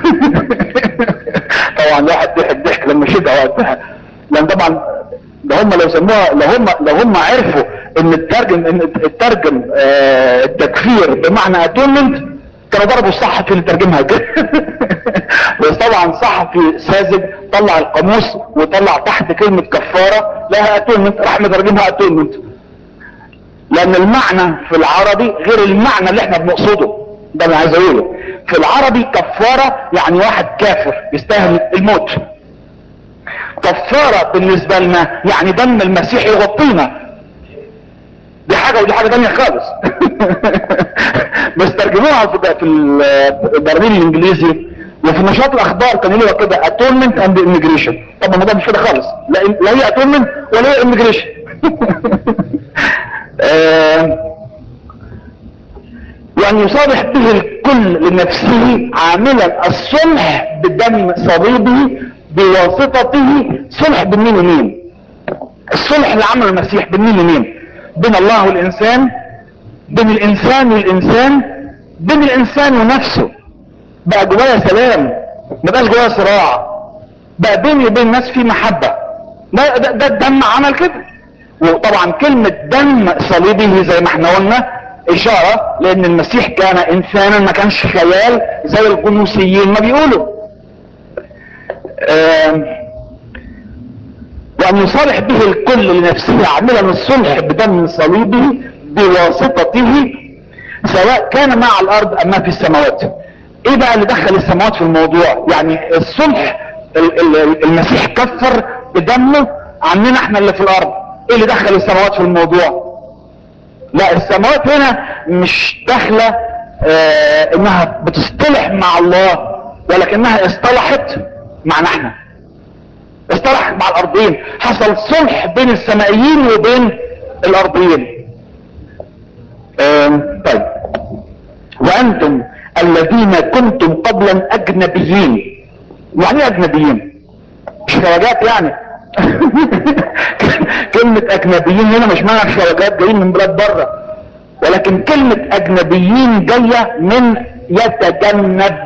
طبعا الواحد ضحك ضحك لما شبع وقتها لان طبعا ده هم لو سموها لو هم لو هم عرفوا ان الترجم ان الترجم آه التكفير بمعنى اتونمنت كانوا ضربوا الصحفي اللي ترجمها كده بس طبعا صحفي ساذج طلع القاموس وطلع تحت كلمة كفارة لها اتونمنت راح مترجمها اتونمنت لان المعنى في العربي غير المعنى اللي احنا بنقصده ده اللي عايز اقوله في العربي كفارة يعني واحد كافر يستاهل الموت كفارة بالنسبة لنا يعني دم المسيح يغطينا دي حاجة ودي حاجة تانية خالص بس ترجموها في في البرلين الانجليزي وفي نشاط الاخبار كانوا يقولوا كده اتونمنت اند immigration طبعا الموضوع مش كده خالص لا لا هي اتونمنت ولا هي immigration وأن يصالح به الكل لنفسه عاملا الصلح بدم صليبه بواسطته صلح بين مين ومين الصلح اللي عمله المسيح بين مين ومين بين الله والإنسان بين الإنسان والإنسان بين الإنسان ونفسه بقى جوايا سلام ما بقاش جوايا صراع بقى بيني وبين الناس في محبة ده, ده, ده الدم عمل كده وطبعا كلمة دم صليبه زي ما احنا قلنا اشارة لان المسيح كان انسانا ما كانش خيال زي الجنوسيين ما بيقولوا وان يصالح به الكل لنفسه عاملا الصلح بدم صليبه بواسطته سواء كان مع الارض ام في السماوات ايه بقى اللي دخل السماوات في الموضوع يعني الصلح المسيح كفر بدمه عننا احنا اللي في الارض ايه اللي دخل السماوات في الموضوع لا السماوات هنا مش داخلة اه انها بتصطلح مع الله ولكنها اصطلحت معنا احنا اصطلحت مع الارضين حصل صلح بين السمائيين وبين الارضيين اه طيب وانتم الذين كنتم قبلا اجنبيين يعني ايه اجنبيين مش خواجات يعني كلمة اجنبيين هنا مش معنى خواجات جايين من بلاد بره ولكن كلمة اجنبيين جاية من يتجنب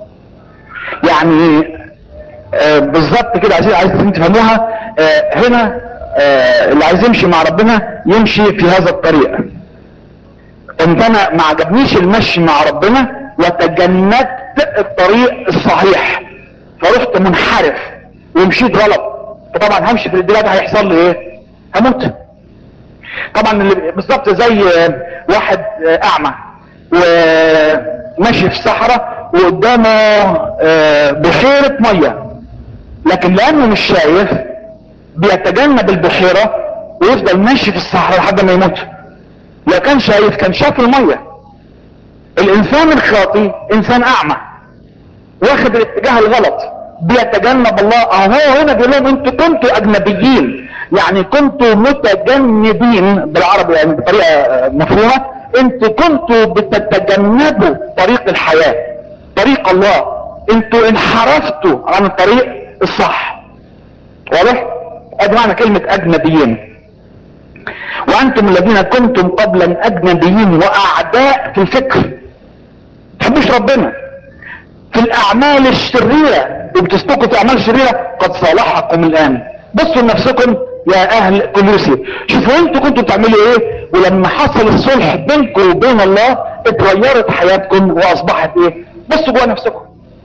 يعني آه بالظبط كده عايزين عايزين تفهموها آه هنا آه اللي عايز يمشي مع ربنا يمشي في هذا الطريق انت انا ما عجبنيش المشي مع ربنا وتجنبت الطريق الصحيح فرحت منحرف ومشيت غلط فطبعا همشي في الاتجاه ده هيحصل لي ايه هموت طبعا اللي بالظبط زي واحد اعمى وماشي في الصحراء وقدامه بحيرة مية لكن لانه مش شايف بيتجنب البحيرة ويفضل ماشي في الصحراء لحد ما يموت لو كان شايف كان شاف المية الانسان الخاطي انسان اعمى واخد الاتجاه الغلط بيتجنب الله اهو هنا بيقول لهم انتوا كنتوا اجنبيين يعني كنتوا متجنبين بالعربي يعني بطريقه آه، مفهومه انتوا كنتوا بتتجنبوا طريق الحياه طريق الله انتوا انحرفتوا عن الطريق الصح واضح؟ ادي معنى كلمه اجنبيين وانتم الذين كنتم قبلا اجنبيين واعداء في الفكر تحبوش ربنا في الاعمال الشريرة وبتسلكوا في اعمال شريرة قد صالحكم الان بصوا لنفسكم يا اهل كلوسي شوفوا انتوا كنتوا بتعملوا ايه ولما حصل الصلح بينكم وبين الله اتغيرت حياتكم واصبحت ايه بصوا جوا نفسكم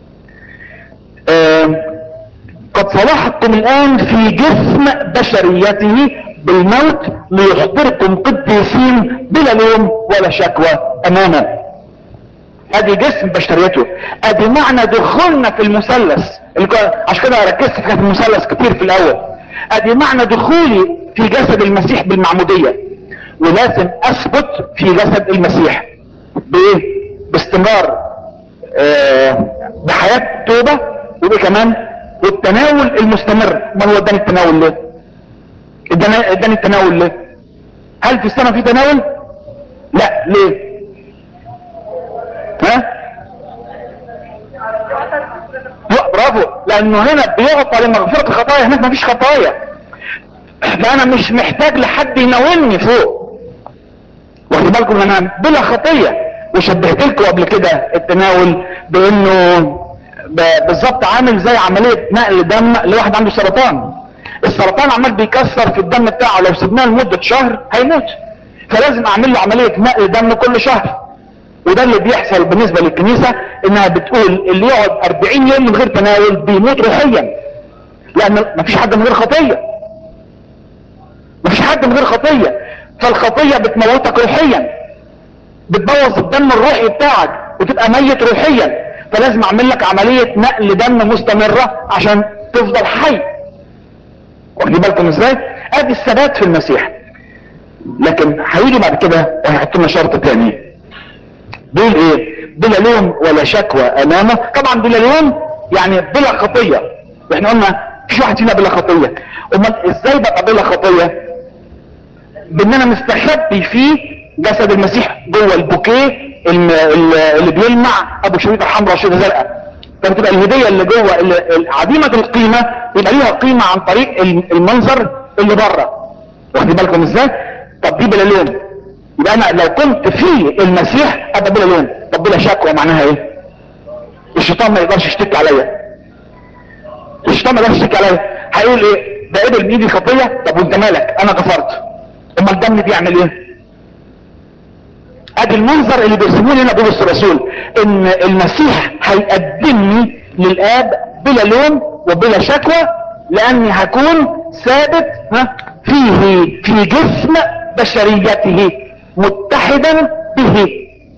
آه قد صلحكم الان في جسم بشريته بالموت ليخبركم قديسين بلا لوم ولا شكوى امامه ادي جسم بشريته ادي معنى دخولنا في المثلث اللي كان- عشان كده ركزت في المثلث كتير في الاول ادي معنى دخولي في جسد المسيح بالمعمودية ولازم اثبت في جسد المسيح بايه باستمرار آه بحياة توبة وايه كمان والتناول المستمر ما هو اداني التناول ليه اداني اداني التناول ليه هل في السنة في تناول لا ليه ها لا، برافو لانه هنا بيعطى لمغفرة الخطايا هناك مفيش خطايا فانا مش محتاج لحد يناولني فوق واخد بالكم انا بلا خطية وشبهت لكم قبل كده التناول بانه ب- بالظبط عامل زي عملية نقل دم لواحد عنده سرطان السرطان عمال بيكسر في الدم بتاعه لو سيبناه لمدة شهر هيموت فلازم اعمل له عملية نقل دم كل شهر وده اللي بيحصل بالنسبة للكنيسة انها بتقول اللي يقعد 40 يوم من غير تناول بيموت روحيا لان مفيش حد من غير خطية مفيش حد من غير خطية فالخطية بتموتك روحيا بتبوظ الدم الروحي بتاعك وتبقى ميت روحيا فلازم اعمل لك عملية نقل دم مستمرة عشان تفضل حي واخدين بالكم ازاي ادي الثبات في المسيح لكن هيجي بعد كده وهيحط لنا شرط تاني بيقول ايه بلا لوم ولا شكوى امامه طبعا بلا لوم يعني بلا خطية واحنا قلنا مفيش واحد فينا بلا خطية امال ازاي بقى بلا خطية بان انا مستخبي في جسد المسيح جوه البوكيه الم- ال- اللي بيلمع ابو شريطه حمراء وشريطه زرقاء فبتبقى الهديه اللي جوه اللي- اللي عديمه القيمه يبقى ليها قيمه عن طريق الم- المنظر اللي بره واخدين بالكم ازاي طب دي بلا لون يبقى انا لو كنت في المسيح ابقى بلا لون طب بلا شكوى معناها ايه الشيطان ما يقدرش يشتكي عليا الشيطان ما يقدرش يشتكي عليا هيقول ايه ده قبل بايدي خطيه طب وانت مالك انا غفرت امال دمي بيعمل ايه ادي المنظر اللي بيرسموه لنا بولس الرسول ان المسيح هيقدمني للاب بلا لوم وبلا شكوى لاني هكون ثابت ها فيه في جسم بشريته متحدا به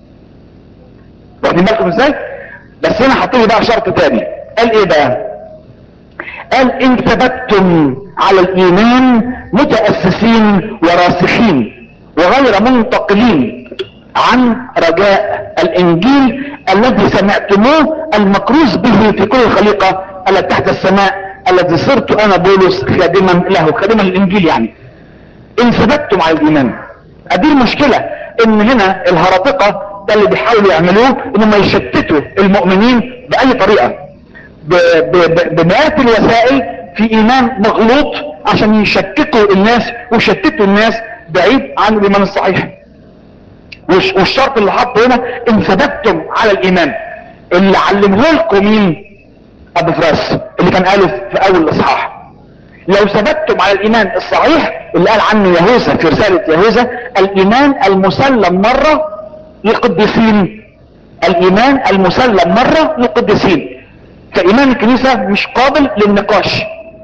واخدين بالكم ازاي بس هنا حاطين لي بقى شرط تاني قال ايه بقى قال ان ثبتتم على الايمان متأسسين وراسخين وغير منتقلين عن رجاء الانجيل الذي سمعتموه المكروز به في كل الخليقة التي تحت السماء الذي صرت انا بولس خادما له خادما للانجيل يعني ان ثبتتم على الايمان ادي المشكلة ان هنا الهرطقة ده اللي بيحاولوا يعملوه انهم يشتتوا المؤمنين باي طريقة ب- ب- ب- بمئات الوسائل في ايمان مغلوط عشان يشككوا الناس ويشتتوا الناس بعيد عن الايمان الصحيح والش- والشرط اللي حطه هنا ان ثبتتم على الايمان اللي علمه لكم مين ابو فراس اللي كان قاله في اول الاصحاح لو ثبتتم على الايمان الصحيح اللي قال عنه يهوذا في رسالة يهوذا الايمان المسلم مرة للقديسين الايمان المسلم مرة للقديسين فايمان الكنيسة مش قابل للنقاش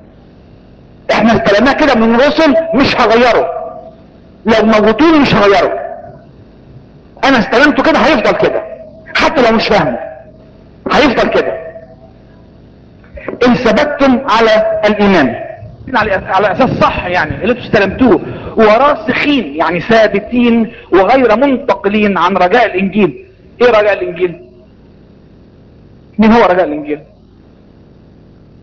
احنا استلمناه كده من الرسل مش هغيره لو موتوني مش هغيره انا استلمته كده هيفضل كده حتى لو مش فاهمه هيفضل كده ان ثبتتم على الايمان على على اساس صح يعني اللي انتوا استلمتوه وراسخين يعني ثابتين وغير منتقلين عن رجاء الانجيل ايه رجاء الانجيل مين هو رجاء الانجيل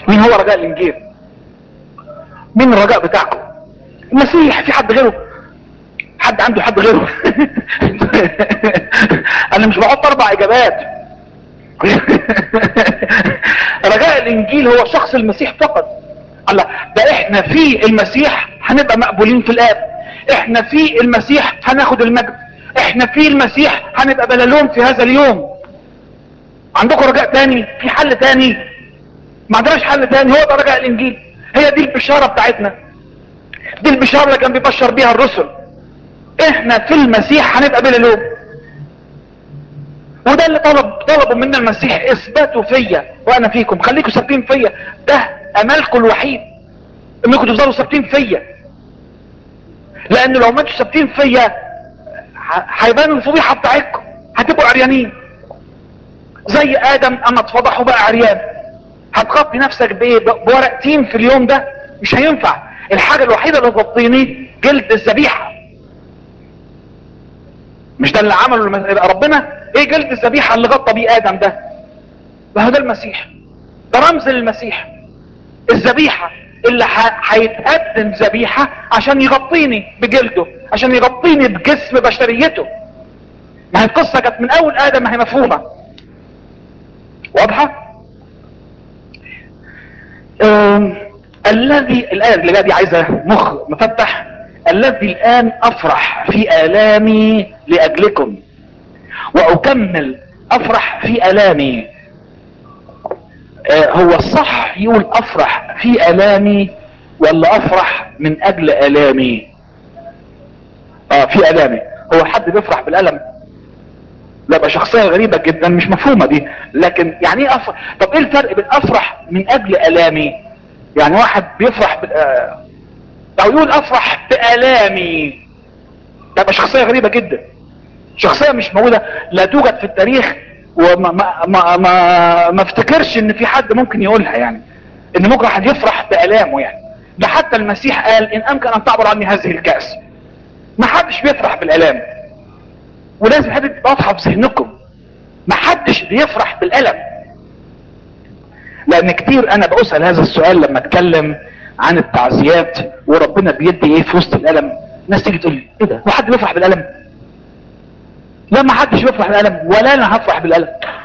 مين هو رجاء الانجيل مين الرجاء بتاعكم المسيح في حد غيره حد عنده حد غيره انا مش بحط اربع اجابات رجاء الانجيل هو شخص المسيح فقط الله ده احنا في المسيح هنبقى مقبولين في الاب احنا في المسيح هناخد المجد احنا في المسيح هنبقى بلالون في هذا اليوم عندكم رجاء تاني في حل تاني ما عندناش حل تاني هو ده رجاء الانجيل هي دي البشارة بتاعتنا دي البشارة اللي كان بيبشر بيها الرسل احنا في المسيح هنبقى بلالون وده اللي طلب طلبوا منا المسيح اثباتوا فيا وانا فيكم خليكم ثابتين فيا ده املكم الوحيد انكم تفضلوا ثابتين فيا لان لو ما انتوا ثابتين فيا ه- هيبان الفضيحه بتاعتكم هتبقوا عريانين زي ادم اما اتفضح وبقى عريان هتغطي نفسك بايه ب- بورق تين في اليوم ده مش هينفع الحاجه الوحيده اللي تغطيني جلد الذبيحه مش ده اللي عمله المس- ربنا ايه جلد الذبيحه اللي غطى بيه ادم ده ما هو ده المسيح ده رمز للمسيح الذبيحه اللي ح- هيتقدم ذبيحه عشان يغطيني بجلده عشان يغطيني بجسم بشريته ما هي القصه كانت من اول ادم ما هي مفهومه واضحه آم، الذي الايه اللي جايه دي عايزه مخ مفتح الذي الان افرح في الامي لاجلكم واكمل افرح في الامي آه، هو الصح يقول افرح في الامي ولا افرح من اجل الامي اه في الامي هو حد بيفرح بالالم لا بقى شخصيه غريبه جدا مش مفهومه دي لكن يعني ايه افرح طب ايه الفرق بين افرح من اجل الامي يعني واحد بيفرح بال... آه، او يقول افرح بالامي ده بقى شخصيه غريبه جدا شخصيه مش موجوده لا توجد في التاريخ وما ما ما ما, ما افتكرش ان في حد ممكن يقولها يعني ان ممكن واحد يفرح بالامه يعني ده حتى المسيح قال ان امكن ان تعبر عني هذه الكاس ما حدش بيفرح بالالام ولازم حد تبقى واضحه في ذهنكم ما حدش بيفرح بالالم لان كتير انا بسال هذا السؤال لما اتكلم عن التعزيات وربنا بيدي ايه في وسط الالم ناس تيجي تقول لي ايه ده هو حد بيفرح بالالم لا ما حدش بيفرح بالالم ولا انا هفرح بالالم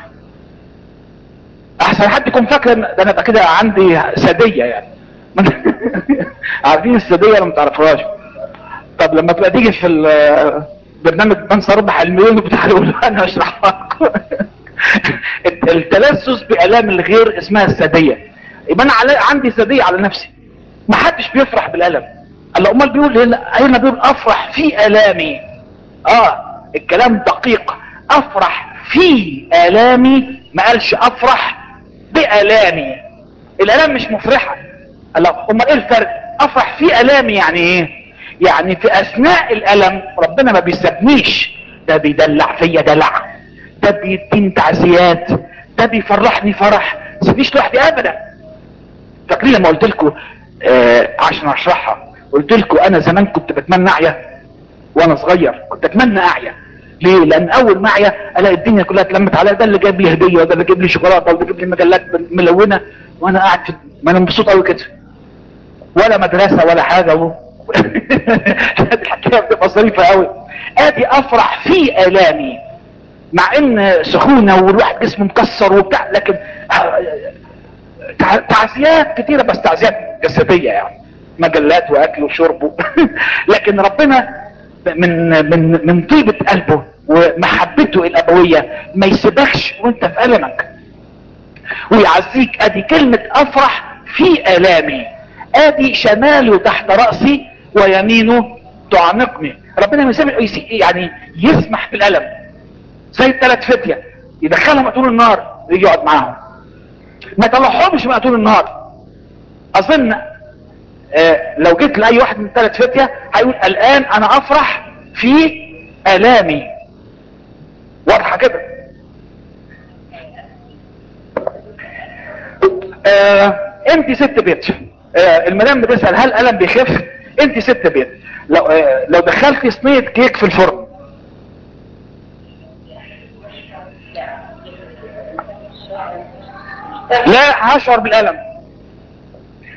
احسن حد يكون فاكر ان ده انا ابقى كده عندي ساديه يعني عارفين الساديه ولا ما تعرفوهاش طب لما تبقى تيجي في ال- برنامج من سيربح المليون بتاع يقول انا اشرح لكم التلذذ بالام الغير اسمها الساديه يبقى انا علي عندي ساديه على نفسي ما حدش بيفرح بالالم الله امال بيقول هنا هنا بيقول افرح في الامي اه الكلام دقيق افرح في الامي ما قالش افرح بالامي الالام مش مفرحه الله امال ايه الفرق افرح في الامي يعني ايه يعني في اثناء الالم ربنا ما بيسيبنيش ده بيدلع فيا دلع ده بيديني تعزيات ده بيفرحني فرح ما سيبنيش لوحدي ابدا فاكرين لما قلت لكم آه عشان اشرحها قلت لكم انا زمان كنت بتمنى اعيا وانا صغير كنت اتمنى اعيا ليه لان اول ما اعيا الاقي الدنيا كلها اتلمت عليا ده اللي جايب لي هديه وده اللي جايب لي شوكولاته وده جايب لي مجلات ملونه وانا قاعد في ما انا مبسوط قوي كده ولا مدرسه ولا حاجه و... الحكايه بتبقى ظريفه قوي ادي افرح في الامي مع ان سخونه والواحد جسمه مكسر وبتاع لكن تع- تعزيات كتيره بس تعزيات جسديه يعني مجلات واكل وشرب لكن ربنا من من من طيبه قلبه ومحبته الابويه ما يسيبكش وانت في المك ويعزيك ادي كلمه افرح في الامي ادي شماله تحت راسي ويمينه تعانقني ربنا ما يسيب يسي- يعني يسمح بالالم زي الثلاث فتيه يدخلهم طول النار يجي يقعد معاهم ما يطلعهمش من طول النار اظن آه لو جيت لاي واحد من الثلاث فتيه هيقول الان انا افرح في الامي واضحه كده آه انت ست بيت آه المدام بتسال هل الم بيخف انت ست بيت لو آه لو دخلتي صينيه كيك في الفرن لا هشعر بالالم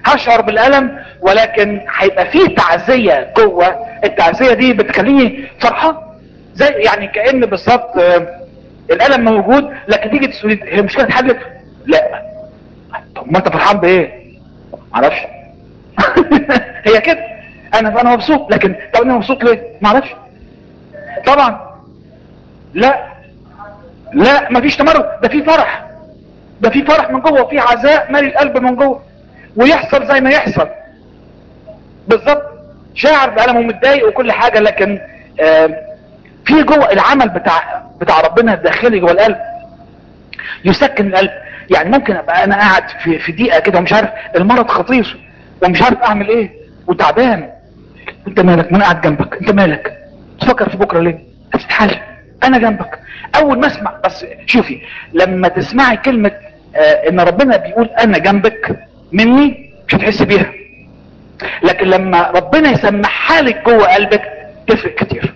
هشعر بالالم ولكن هيبقى فيه تعزية جوه التعزية دي بتخليني فرحان زي يعني كأن بالظبط آه، الالم موجود لكن تيجي تسأل هي المشكلة اتحلت لا طب ما انت فرحان بايه معرفش هي كده انا انا مبسوط لكن طب انا مبسوط ليه معرفش طبعا لا لا مفيش تمرد ده في فرح ده في فرح من جوه وفي عزاء مالي القلب من جوه ويحصل زي ما يحصل بالظبط شاعر بألمه متضايق وكل حاجة لكن آه، في جوه العمل بتاع بتاع ربنا الداخلي جوه القلب يسكن القلب يعني ممكن ابقى انا قاعد في في دقيقه كده ومش عارف المرض خطير ومش عارف اعمل ايه وتعبان انت مالك ما انا قاعد جنبك انت مالك تفكر في بكره ليه هتتحل انا جنبك اول ما اسمع بس شوفي لما تسمعي كلمه آه ان ربنا بيقول انا جنبك مني مش هتحس بيها لكن لما ربنا يسمعها لك جوه قلبك تفرق كتير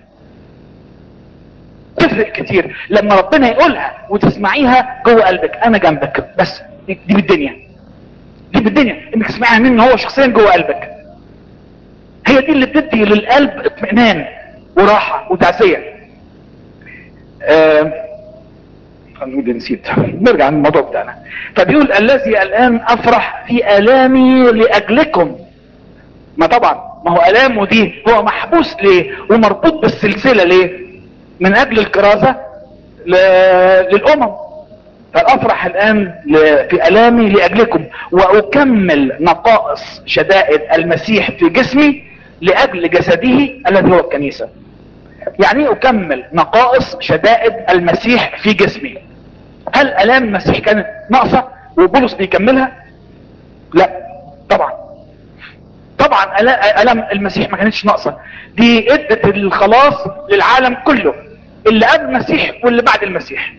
تفرق كتير لما ربنا يقولها وتسمعيها جوه قلبك انا جنبك بس دي دي بالدنيا دي بالدنيا انك تسمعيها منه هو شخصيا جوه قلبك هي دي اللي بتدي للقلب اطمئنان وراحة وتعزية آه، خلوني نسيت نرجع للموضوع بتاعنا فبيقول الذي الان افرح في الامي لاجلكم ما طبعا ما هو الامه دي هو محبوس ليه ومربوط بالسلسلة ليه من اجل الكرازة ل... للامم فالافرح الان ل... في الامي لاجلكم واكمل نقائص شدائد المسيح في جسمي لاجل جسده الذي هو الكنيسة يعني ايه اكمل نقائص شدائد المسيح في جسمي هل الام المسيح كانت ناقصة وبولس بيكملها لا طبعا طبعا ألا- الام المسيح ما كانتش ناقصة دي ادت الخلاص للعالم كله اللي قبل المسيح واللي بعد المسيح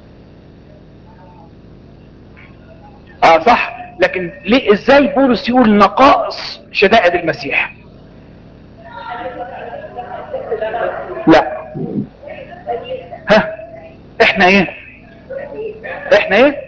اه صح لكن ليه ازاي بولس يقول نقائص شدائد المسيح لا ها احنا ايه احنا ايه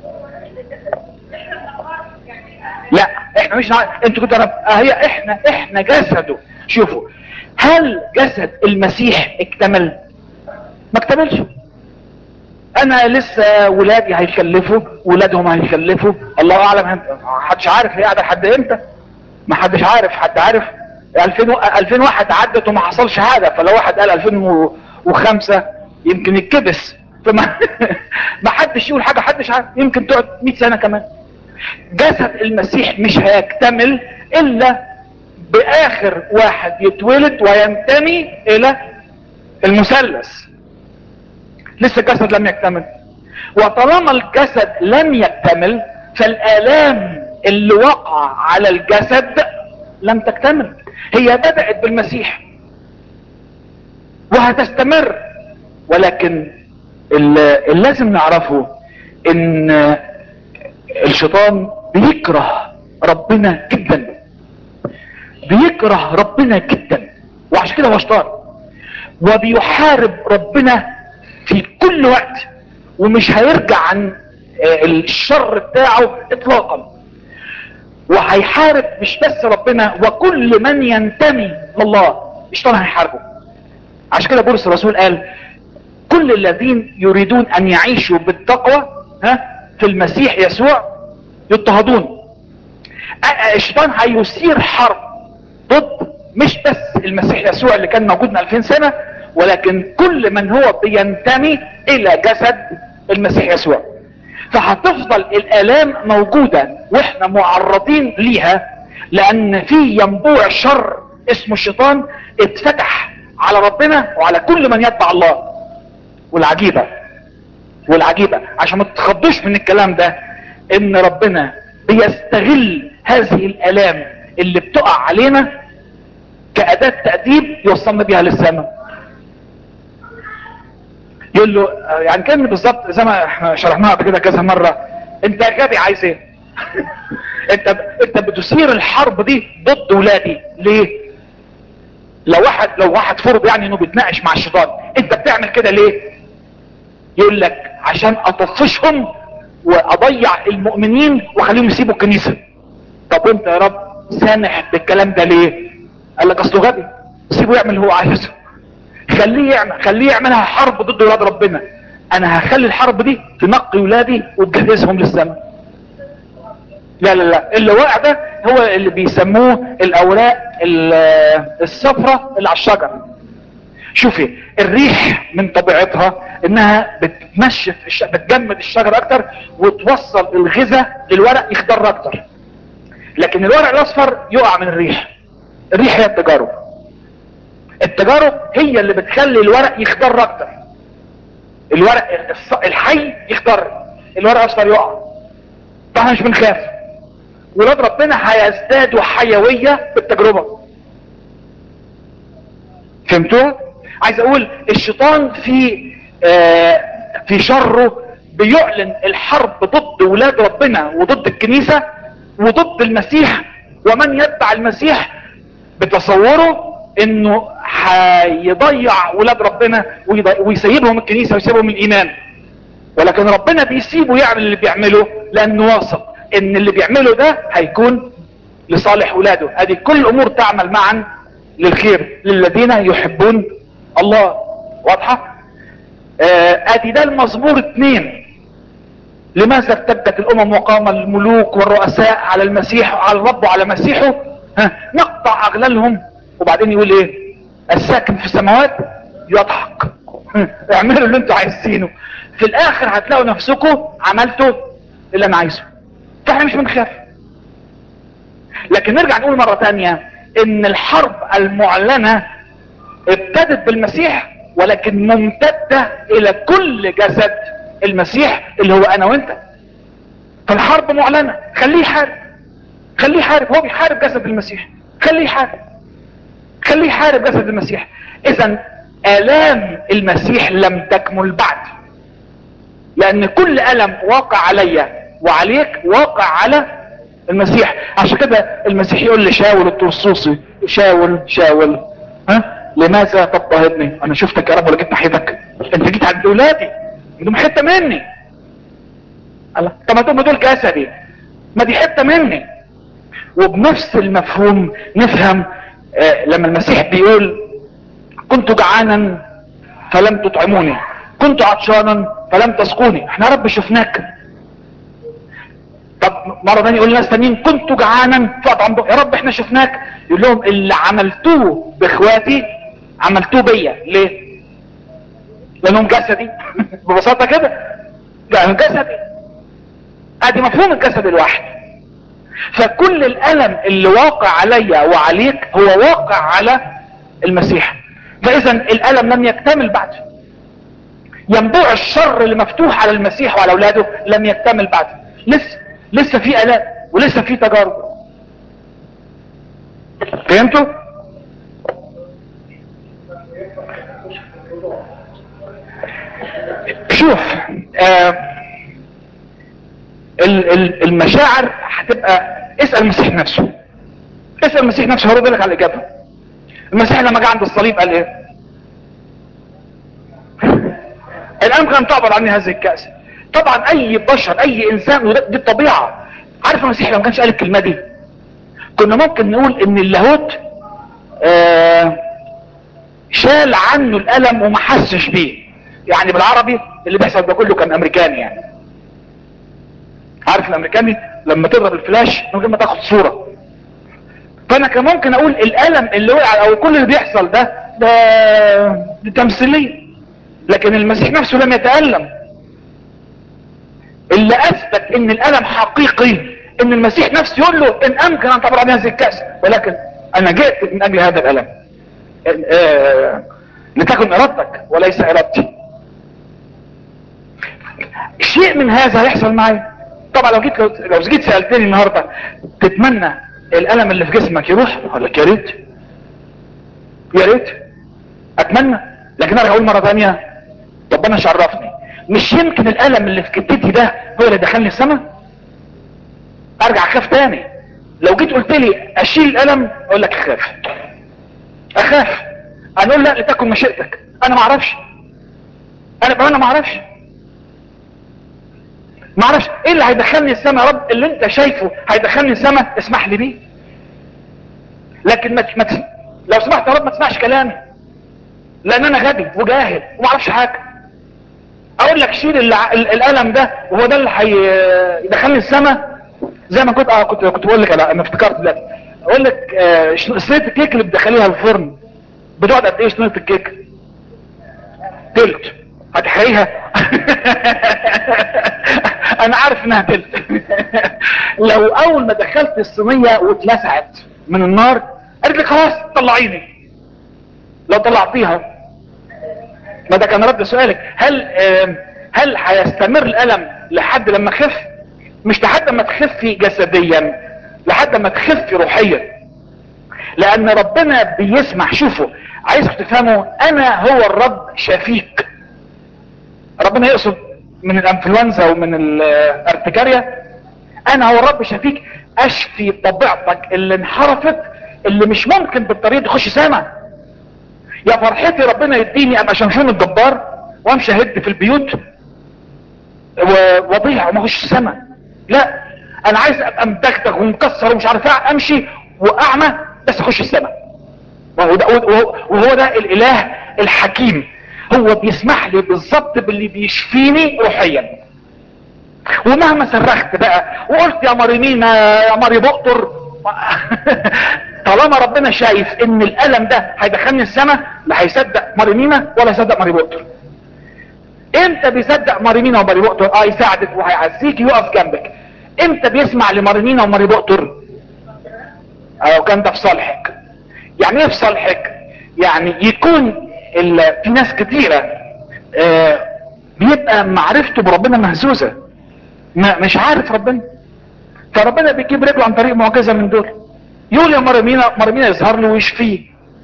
لا احنا مش نعرف انتوا كنتوا تعرف- اه هي احنا احنا جسده شوفوا هل جسد المسيح اكتمل ما اكتملش انا لسه ولادي هيخلفوا ولادهم هيخلفوا الله اعلم هم- محدش عارف هي قاعده لحد امتى ما حدش عارف حد عارف 2000 و- 2001 عدت وما حصلش حاجه فلو واحد قال 2005 يمكن يتكبس فما ما حدش يقول حاجه حدش عارف يمكن تقعد 100 سنه كمان جسد المسيح مش هيكتمل الا باخر واحد يتولد وينتمي الى المثلث لسه الجسد لم يكتمل وطالما الجسد لم يكتمل فالآلام اللي وقع على الجسد لم تكتمل هي بدأت بالمسيح وهتستمر ولكن اللي اللي لازم نعرفه ان الشيطان بيكره ربنا جدا بيكره ربنا جدا وعشان كده هو شيطان وبيحارب ربنا في كل وقت ومش هيرجع عن آه، الشر بتاعه اطلاقا وهيحارب مش بس ربنا وكل من ينتمي لله الشيطان هيحاربه عشان كده بولس الرسول قال كل الذين يريدون ان يعيشوا بالتقوى ها في المسيح يسوع يضطهدون آه، آه، الشيطان هيثير حرب ضد مش بس المسيح يسوع اللي كان موجود من 2000 سنة ولكن كل من هو بينتمي الى جسد المسيح يسوع فهتفضل الالام موجودة واحنا معرضين ليها لان في ينبوع شر اسمه الشيطان اتفتح على ربنا وعلى كل من يتبع الله والعجيبة والعجيبة عشان ما تتخضوش من الكلام ده ان ربنا بيستغل هذه الالام اللي بتقع علينا كأداة تأديب يوصلنا بيها للسماء يقول له آه، يعني كان بالظبط زي ما احنا شرحناها قبل كده كذا مرة انت يا غبي عايز ايه انت انت بتثير الحرب دي ضد ولادي ليه لو واحد لو واحد فرض يعني انه بيتناقش مع الشيطان انت بتعمل كده ليه يقول لك عشان اطفشهم واضيع المؤمنين واخليهم يسيبوا الكنيسه طب وانت يا رب سامح بالكلام ده ليه قال لك اصله غبي سيبه يعمل اللي هو عايزه خليه يعمل خليه يعملها حرب ضد ولاد ربنا انا هخلي الحرب دي تنقي ولادي وتجهزهم للسماء لا لا لا اللي واقع ده هو اللي بيسموه الاوراق ال- الصفرة اللي على الشجر شوفي الريح من طبيعتها انها بتمشي في الش... بتجمد الشجر اكتر وتوصل الغذاء للورق يخضر اكتر لكن الورق الاصفر يقع من الريح الريح هي التجارب التجارب هي اللي بتخلي الورق يخضر اكتر الورق الص- الحي يخضر الورق الاصفر يقع فاحنا مش بنخاف ولاد ربنا هيزدادوا حيوية بالتجربة فهمتوها عايز اقول الشيطان في آه في شره بيعلن الحرب ضد ولاد ربنا وضد الكنيسة وضد المسيح ومن يتبع المسيح بتصوره انه هيضيع ولاد ربنا ويضي- ويسيبهم الكنيسة ويسيبهم الايمان ولكن ربنا بيسيبه يعمل اللي بيعمله لانه واثق ان اللي بيعمله ده هيكون لصالح ولاده ادي كل الامور تعمل معا للخير للذين يحبون الله واضحة آه، ادي ده المزمور اتنين لماذا ارتدت الامم وقام الملوك والرؤساء على المسيح وعلى الرب وعلى مسيحه ها نقطع اغلالهم وبعدين يقول ايه الساكن في السماوات يضحك ها، اعملوا اللي انتوا عايزينه في الاخر هتلاقوا نفسكم عملتوا اللي انا عايزه فاحنا مش بنخاف لكن نرجع نقول مرة تانية ان الحرب المعلنة ابتدت بالمسيح ولكن ممتدة الى كل جسد المسيح اللي هو انا وانت فالحرب معلنة خليه يحارب خليه يحارب هو بيحارب جسد المسيح خليه يحارب خليه يحارب جسد المسيح اذا الام المسيح لم تكمل بعد لان كل الم واقع عليا وعليك واقع على المسيح عشان كده المسيح يقول لشاول الطرسوسي شاول شاول ها لماذا تضطهدني انا شفتك يا رب ولا جيت ناحيتك انت جيت عند اولادي دول حته مني الله طب ما دول دول جسدي ما دي حته مني وبنفس المفهوم نفهم آه لما المسيح بيقول كنت جعانا فلم تطعموني كنت عطشانا فلم تسقوني احنا يا رب شفناك طب مرة تانية يقول لناس تانيين كنت جعانا فاطعم يا رب احنا شفناك يقول لهم اللي عملتوه باخواتي عملتوه بيا ليه لانهم جسدي ببساطة كده لانهم جسدي ادي مفهوم الجسد الواحد فكل الالم اللي واقع عليا وعليك هو واقع على المسيح فاذا الالم لم يكتمل بعد ينبوع الشر اللي مفتوح على المسيح وعلى اولاده لم يكتمل بعد لسه لسه في الام ولسه في تجارب فهمتوا شوف آه ال- ال- المشاعر هتبقى اسال المسيح نفسه اسال المسيح نفسه هرد لك على الاجابه المسيح لما جه عند الصليب قال ايه الان كان تعبر عني هذه الكأس طبعا اي بشر اي انسان وده دي الطبيعة عارف المسيح لو ما كانش قال الكلمة دي كنا ممكن نقول ان اللاهوت آه شال عنه الالم وما حسش بيه يعني بالعربي اللي بيحصل ده كله كان امريكاني يعني عارف الامريكاني لما تضرب الفلاش من غير ما تاخد صورة فانا كان ممكن اقول الالم اللي وقع او كل اللي بيحصل ده ده, ده تمثيليه لكن المسيح نفسه لم يتألم اللي اثبت ان الالم حقيقي ان المسيح نفسه يقول له ان امكن ان تعبر عن هذه الكأس ولكن انا جئت من اجل هذا الالم آه لتكن ارادتك وليس ارادتي شيء من هذا هيحصل معي طبعا لو جيت لو, لو جيت سالتني النهارده تتمنى الالم اللي في جسمك يروح اقول لك يا ريت يا ريت اتمنى لكن انا هقول مره ثانيه طب انا شرفني مش يمكن الالم اللي في كتتي ده هو اللي دخلني السماء ارجع اخاف تاني لو جيت قلت لي اشيل الالم اقول لك اخاف اخاف هنقول لا لتكن مشيئتك انا ما اعرفش انا بقى انا ما اعرفش ما اعرفش ايه اللي هيدخلني السماء يا رب اللي انت شايفه هيدخلني السماء اسمح لي بيه لكن ما ما تس- لو سمحت يا رب ما تسمعش كلامي لان انا غبي وجاهل وما اعرفش حاجه اقول لك شيل الع- ال- القلم ده وهو ده اللي هيدخلني السماء زي ما كنت اه كنت كنت بقول لك انا انا افتكرت دلوقتي اقول لك آه، ش- صينيه الكيك اللي بتدخليها الفرن بتقعد قد ايه صينيه الكيك؟ تلت هتحرقيها انا عارف انها تلت لو اول ما دخلت الصينيه واتلسعت من النار قالت لك خلاص طلعيني لو طلعتيها ما ده كان رد سؤالك هل آم، هل هيستمر الالم لحد لما اخف مش لحد ما تخفي جسديا لحد ما تخفي روحيا لان ربنا بيسمح شوفوا عايزكم تفهموا انا هو الرب شفيك ربنا يقصد من الانفلونزا ومن الارتكاريا انا هو الرب شفيك اشفي طبيعتك اللي انحرفت اللي مش ممكن بالطريقه دي تخش سما يا فرحتي ربنا يديني ابقى شمشون الجبار وامشي اهد في البيوت و- واضيع وما اخش السما لا انا عايز ابقى مدغدغ ومكسر ومش عارف إيه، امشي واعمى بس اخش السما وهو ده, وهو- وهو ده الاله الحكيم هو بيسمح لي بالظبط باللي بيشفيني روحيا ومهما صرخت بقى وقلت يا مريمينا يا ماري بقطر طالما ربنا شايف ان الالم ده هيدخلني السما لا هيصدق مريمينا ولا يصدق ماري بقطر امتى بيصدق ماريمينا وماري بقطر اه يساعدك وهيعزيك يقف جنبك امتى بيسمع لماريمينا وماري بقطر اه كان ده في صالحك يعني ايه في صالحك يعني يكون ال- في ناس كتيرة آه بيبقى معرفته بربنا مهزوزة ما مش عارف ربنا فربنا بيجيب رجله عن طريق معجزة من دول يقول يا مرمينا مرمينا يظهر له ويشفيه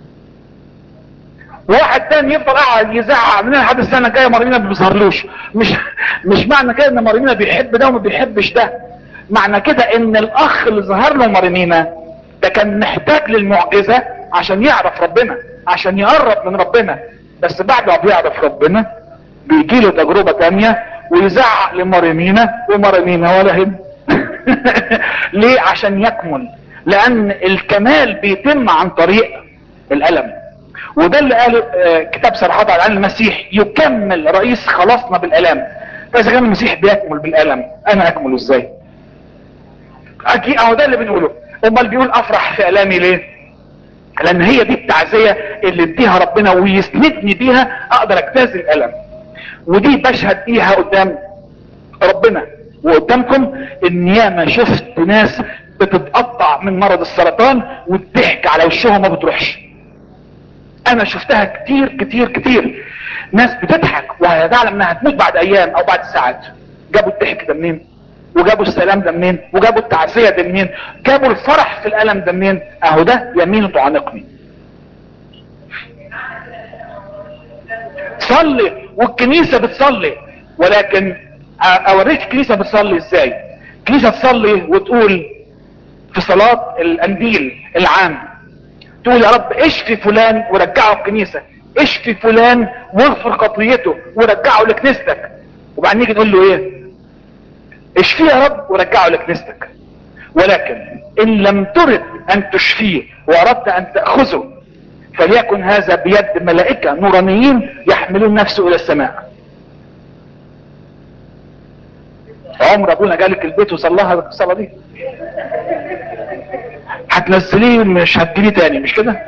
واحد تاني يفضل قاعد يزعق مننا لحد السنه الجايه مرمينا ما بيظهرلوش مش مش معنى كده ان مرمينا بيحب ده وما بيحبش ده معنى كده ان الاخ اللي ظهر له مرمينا ده كان محتاج للمعجزه عشان يعرف ربنا عشان يقرب من ربنا بس بعد ما بيعرف ربنا بيجي له تجربه تانية ويزعق لمرمينا ومرمينا ولا هم ليه عشان يكمل لان الكمال بيتم عن طريق الالم وده اللي قاله آه، كتاب صراحات عن المسيح يكمل رئيس خلاصنا بالالام فاذا كان المسيح بيكمل بالالم انا اكمل ازاي اكيد اهو ده اللي بنقوله امال بيقول افرح في الامي ليه لان هي دي التعزية اللي اديها ربنا ويسندني بيها اقدر اجتاز الالم ودي بشهد بيها قدام ربنا وقدامكم ان ياما شفت ناس بتتقطع من مرض السرطان والضحك على وشهم ما بتروحش انا شفتها كتير كتير كتير ناس بتضحك وهتعلم انها هتموت بعد ايام او بعد ساعات جابوا الضحك ده منين وجابوا السلام ده منين وجابوا التعزية ده منين جابوا الفرح في الالم ده منين اهو ده يمين تعانقني صلي والكنيسة بتصلي ولكن أ- اوريك الكنيسة بتصلي ازاي الكنيسة تصلي وتقول في صلاة الانديل العام تقول يا رب اشفي فلان ورجعه الكنيسة اشفي فلان واغفر خطيته ورجعه لكنيستك وبعدين نيجي نقول له ايه اشفيه يا رب ورجعه لكنيستك ولكن ان لم ترد ان تشفيه واردت ان تأخذه فليكن هذا بيد ملائكة نورانيين يحملون نفسه الى السماء عمر ابونا جالك البيت وصلاها الصلاة دي هتنزليه مش هتجيليه تاني مش كده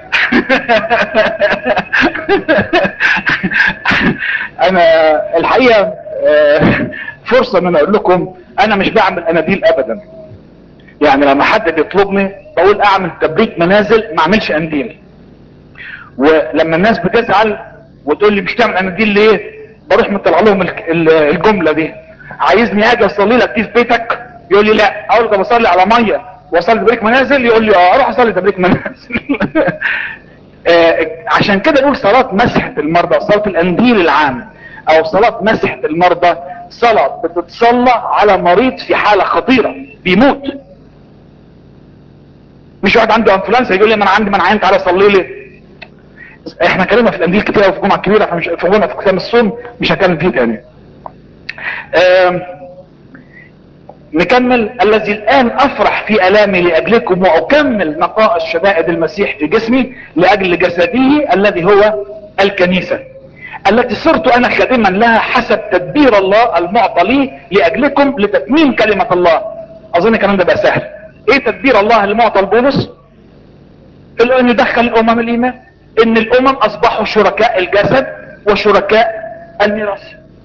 انا الحقيقة آه، فرصة ان انا اقول لكم انا مش بعمل اناديل ابدا يعني لما حد بيطلبني بقول اعمل تبريد منازل ما اعملش انديل ولما الناس بتزعل وتقول لي مش تعمل اناديل ليه بروح مطلع لهم الك- ال- الجملة دي عايزني اجي اصلي لك دي في بيتك يقول لي لا اقول له طب اصلي على ميه واصلي تبريك منازل يقول لي اه اروح اصلي تبريك منازل آه، عشان كده نقول صلاة مسحة المرضى صلاة الانديل العام او صلاة مسحة المرضى صلاة بتتصلى على مريض في حالة خطيرة بيموت مش واحد عنده انفلونزا يقول لي ما انا عندي منعين تعالى صلي لي احنا اتكلمنا في الانديل كتير وفي الجمعه الكبيره فمش في جمعه في كتاب الصوم مش هتكلم فيه تاني آم، نكمل الذي الان افرح في الامي لاجلكم واكمل نقائص شدائد المسيح في جسمي لاجل جسده الذي هو الكنيسة التي صرت انا خادما لها حسب تدبير الله المعطى لي لاجلكم لتتميم كلمة الله اظن الكلام ده بقى سهل ايه تدبير الله المعطى لبولس انه يدخل الامم الايمان ان الامم اصبحوا شركاء الجسد وشركاء الميراث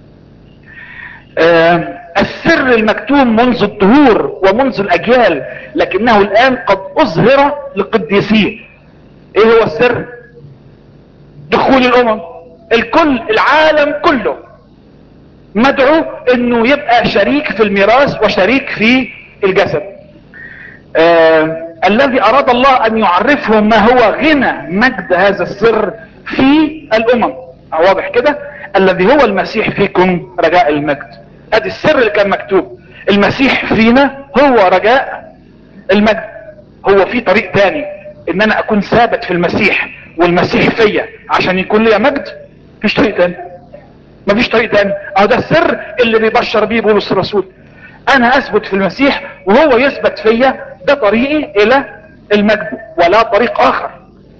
آه السر المكتوم منذ الدهور ومنذ الاجيال لكنه الان قد اظهر لقديسيه ايه هو السر دخول الامم الكل العالم كله مدعو انه يبقى شريك في الميراث وشريك في الجسد آه الذي اراد الله ان يعرفهم ما هو غنى مجد هذا السر في الامم واضح كده الذي هو المسيح فيكم رجاء المجد ادي السر اللي كان مكتوب المسيح فينا هو رجاء المجد هو في طريق تاني ان انا اكون ثابت في المسيح والمسيح فيا عشان يكون لي مجد مفيش طريق تاني مفيش طريق تاني اه ده السر اللي بيبشر بيه بولس الرسول انا اثبت في المسيح وهو يثبت فيا ده طريقي الى المجد ولا طريق اخر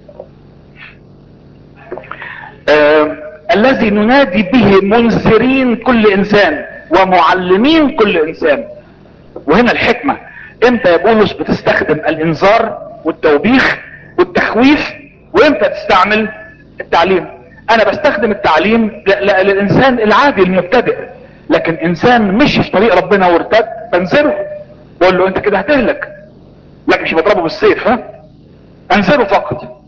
آه الذي ننادي به منذرين كل انسان ومعلمين كل انسان وهنا الحكمة امتى يا بولس بتستخدم الانذار والتوبيخ والتخويف وامتى تستعمل التعليم انا بستخدم التعليم للانسان العادي المبتدئ لكن انسان مشي في طريق ربنا وارتد بنزله بقول له انت كده هتهلك لكن مش بضربه بالسيف ها انزله فقط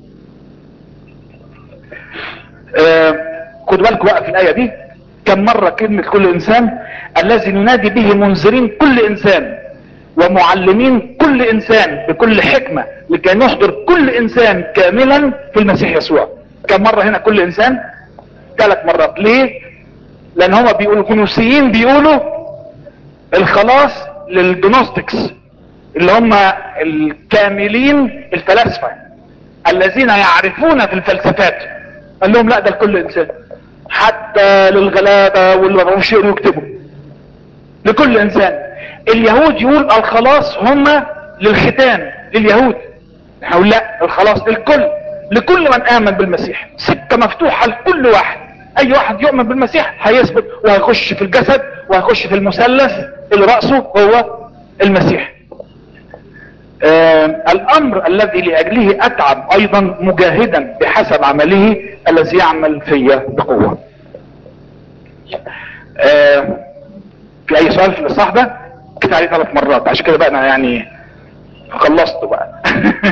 آه خدوا بالكم بقى في الايه دي كم مرة كلمة كل انسان الذي ننادي به منذرين كل انسان ومعلمين كل انسان بكل حكمة لكي نحضر كل انسان كاملا في المسيح يسوع كم مرة هنا كل انسان ثلاث مرات ليه لان هما بيقولوا الكنوسيين بيقولوا الخلاص للجنوستكس اللي هم الكاملين الفلاسفة الذين يعرفون في الفلسفات قال لهم لا ده لكل انسان حتى للغلابة واللي ما بيعرفوش يقروا يكتبوا لكل انسان اليهود يقول الخلاص هم للختان لليهود نقول لا الخلاص للكل لكل من امن بالمسيح سكة مفتوحة لكل واحد اي واحد يؤمن بالمسيح هيثبت وهيخش في الجسد وهيخش في المثلث اللي رأسه هو المسيح آه الامر الذي لاجله اتعب ايضا مجاهدا بحسب عمله الذي يعمل فيا بقوة آه في اي سؤال في الاصحاح ده كنت عليه ثلاث مرات عشان كده بقى انا يعني خلصت بقى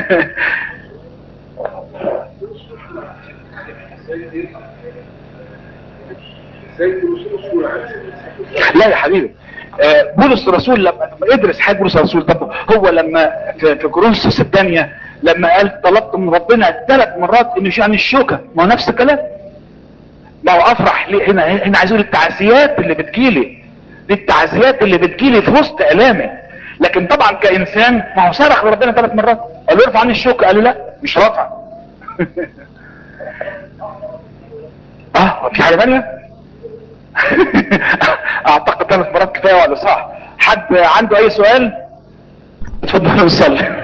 لا يا حبيبي آه بولس الرسول لما ادرس حاجه بولس الرسول طب هو لما في, في كورنثوس الثانيه لما قال طلبت من ربنا ثلاث مرات انه يشيل عن الشوكه ما هو نفس الكلام ما هو افرح ليه هنا هنا عايز اقول التعزيات اللي بتجيلي دي التعزيات اللي بتجيلي في وسط الامي لكن طبعا كانسان ما هو صرخ لربنا ثلاث مرات قال له ارفع عني الشوكه قال له لا مش رافع اه في حاجه ثانيه اعتقد ثلاث مرات كفايه ولا صح حد عنده اي سؤال اتفضل نصلي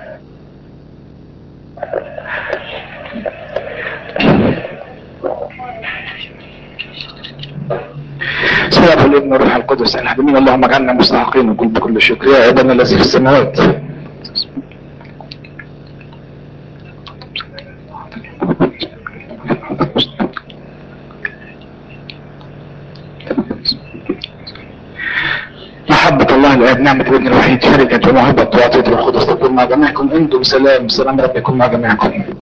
صلاة الابن والروح القدس الحبيبين اللهم اجعلنا مستحقين نقول بكل شكر يا ابنا الذي في السماوات محبة الله الآب نعمة الابن الوحيد شركة ومحبة وعطية القدس تكون مع جميعكم انتم سلام سلام رب يكون مع جميعكم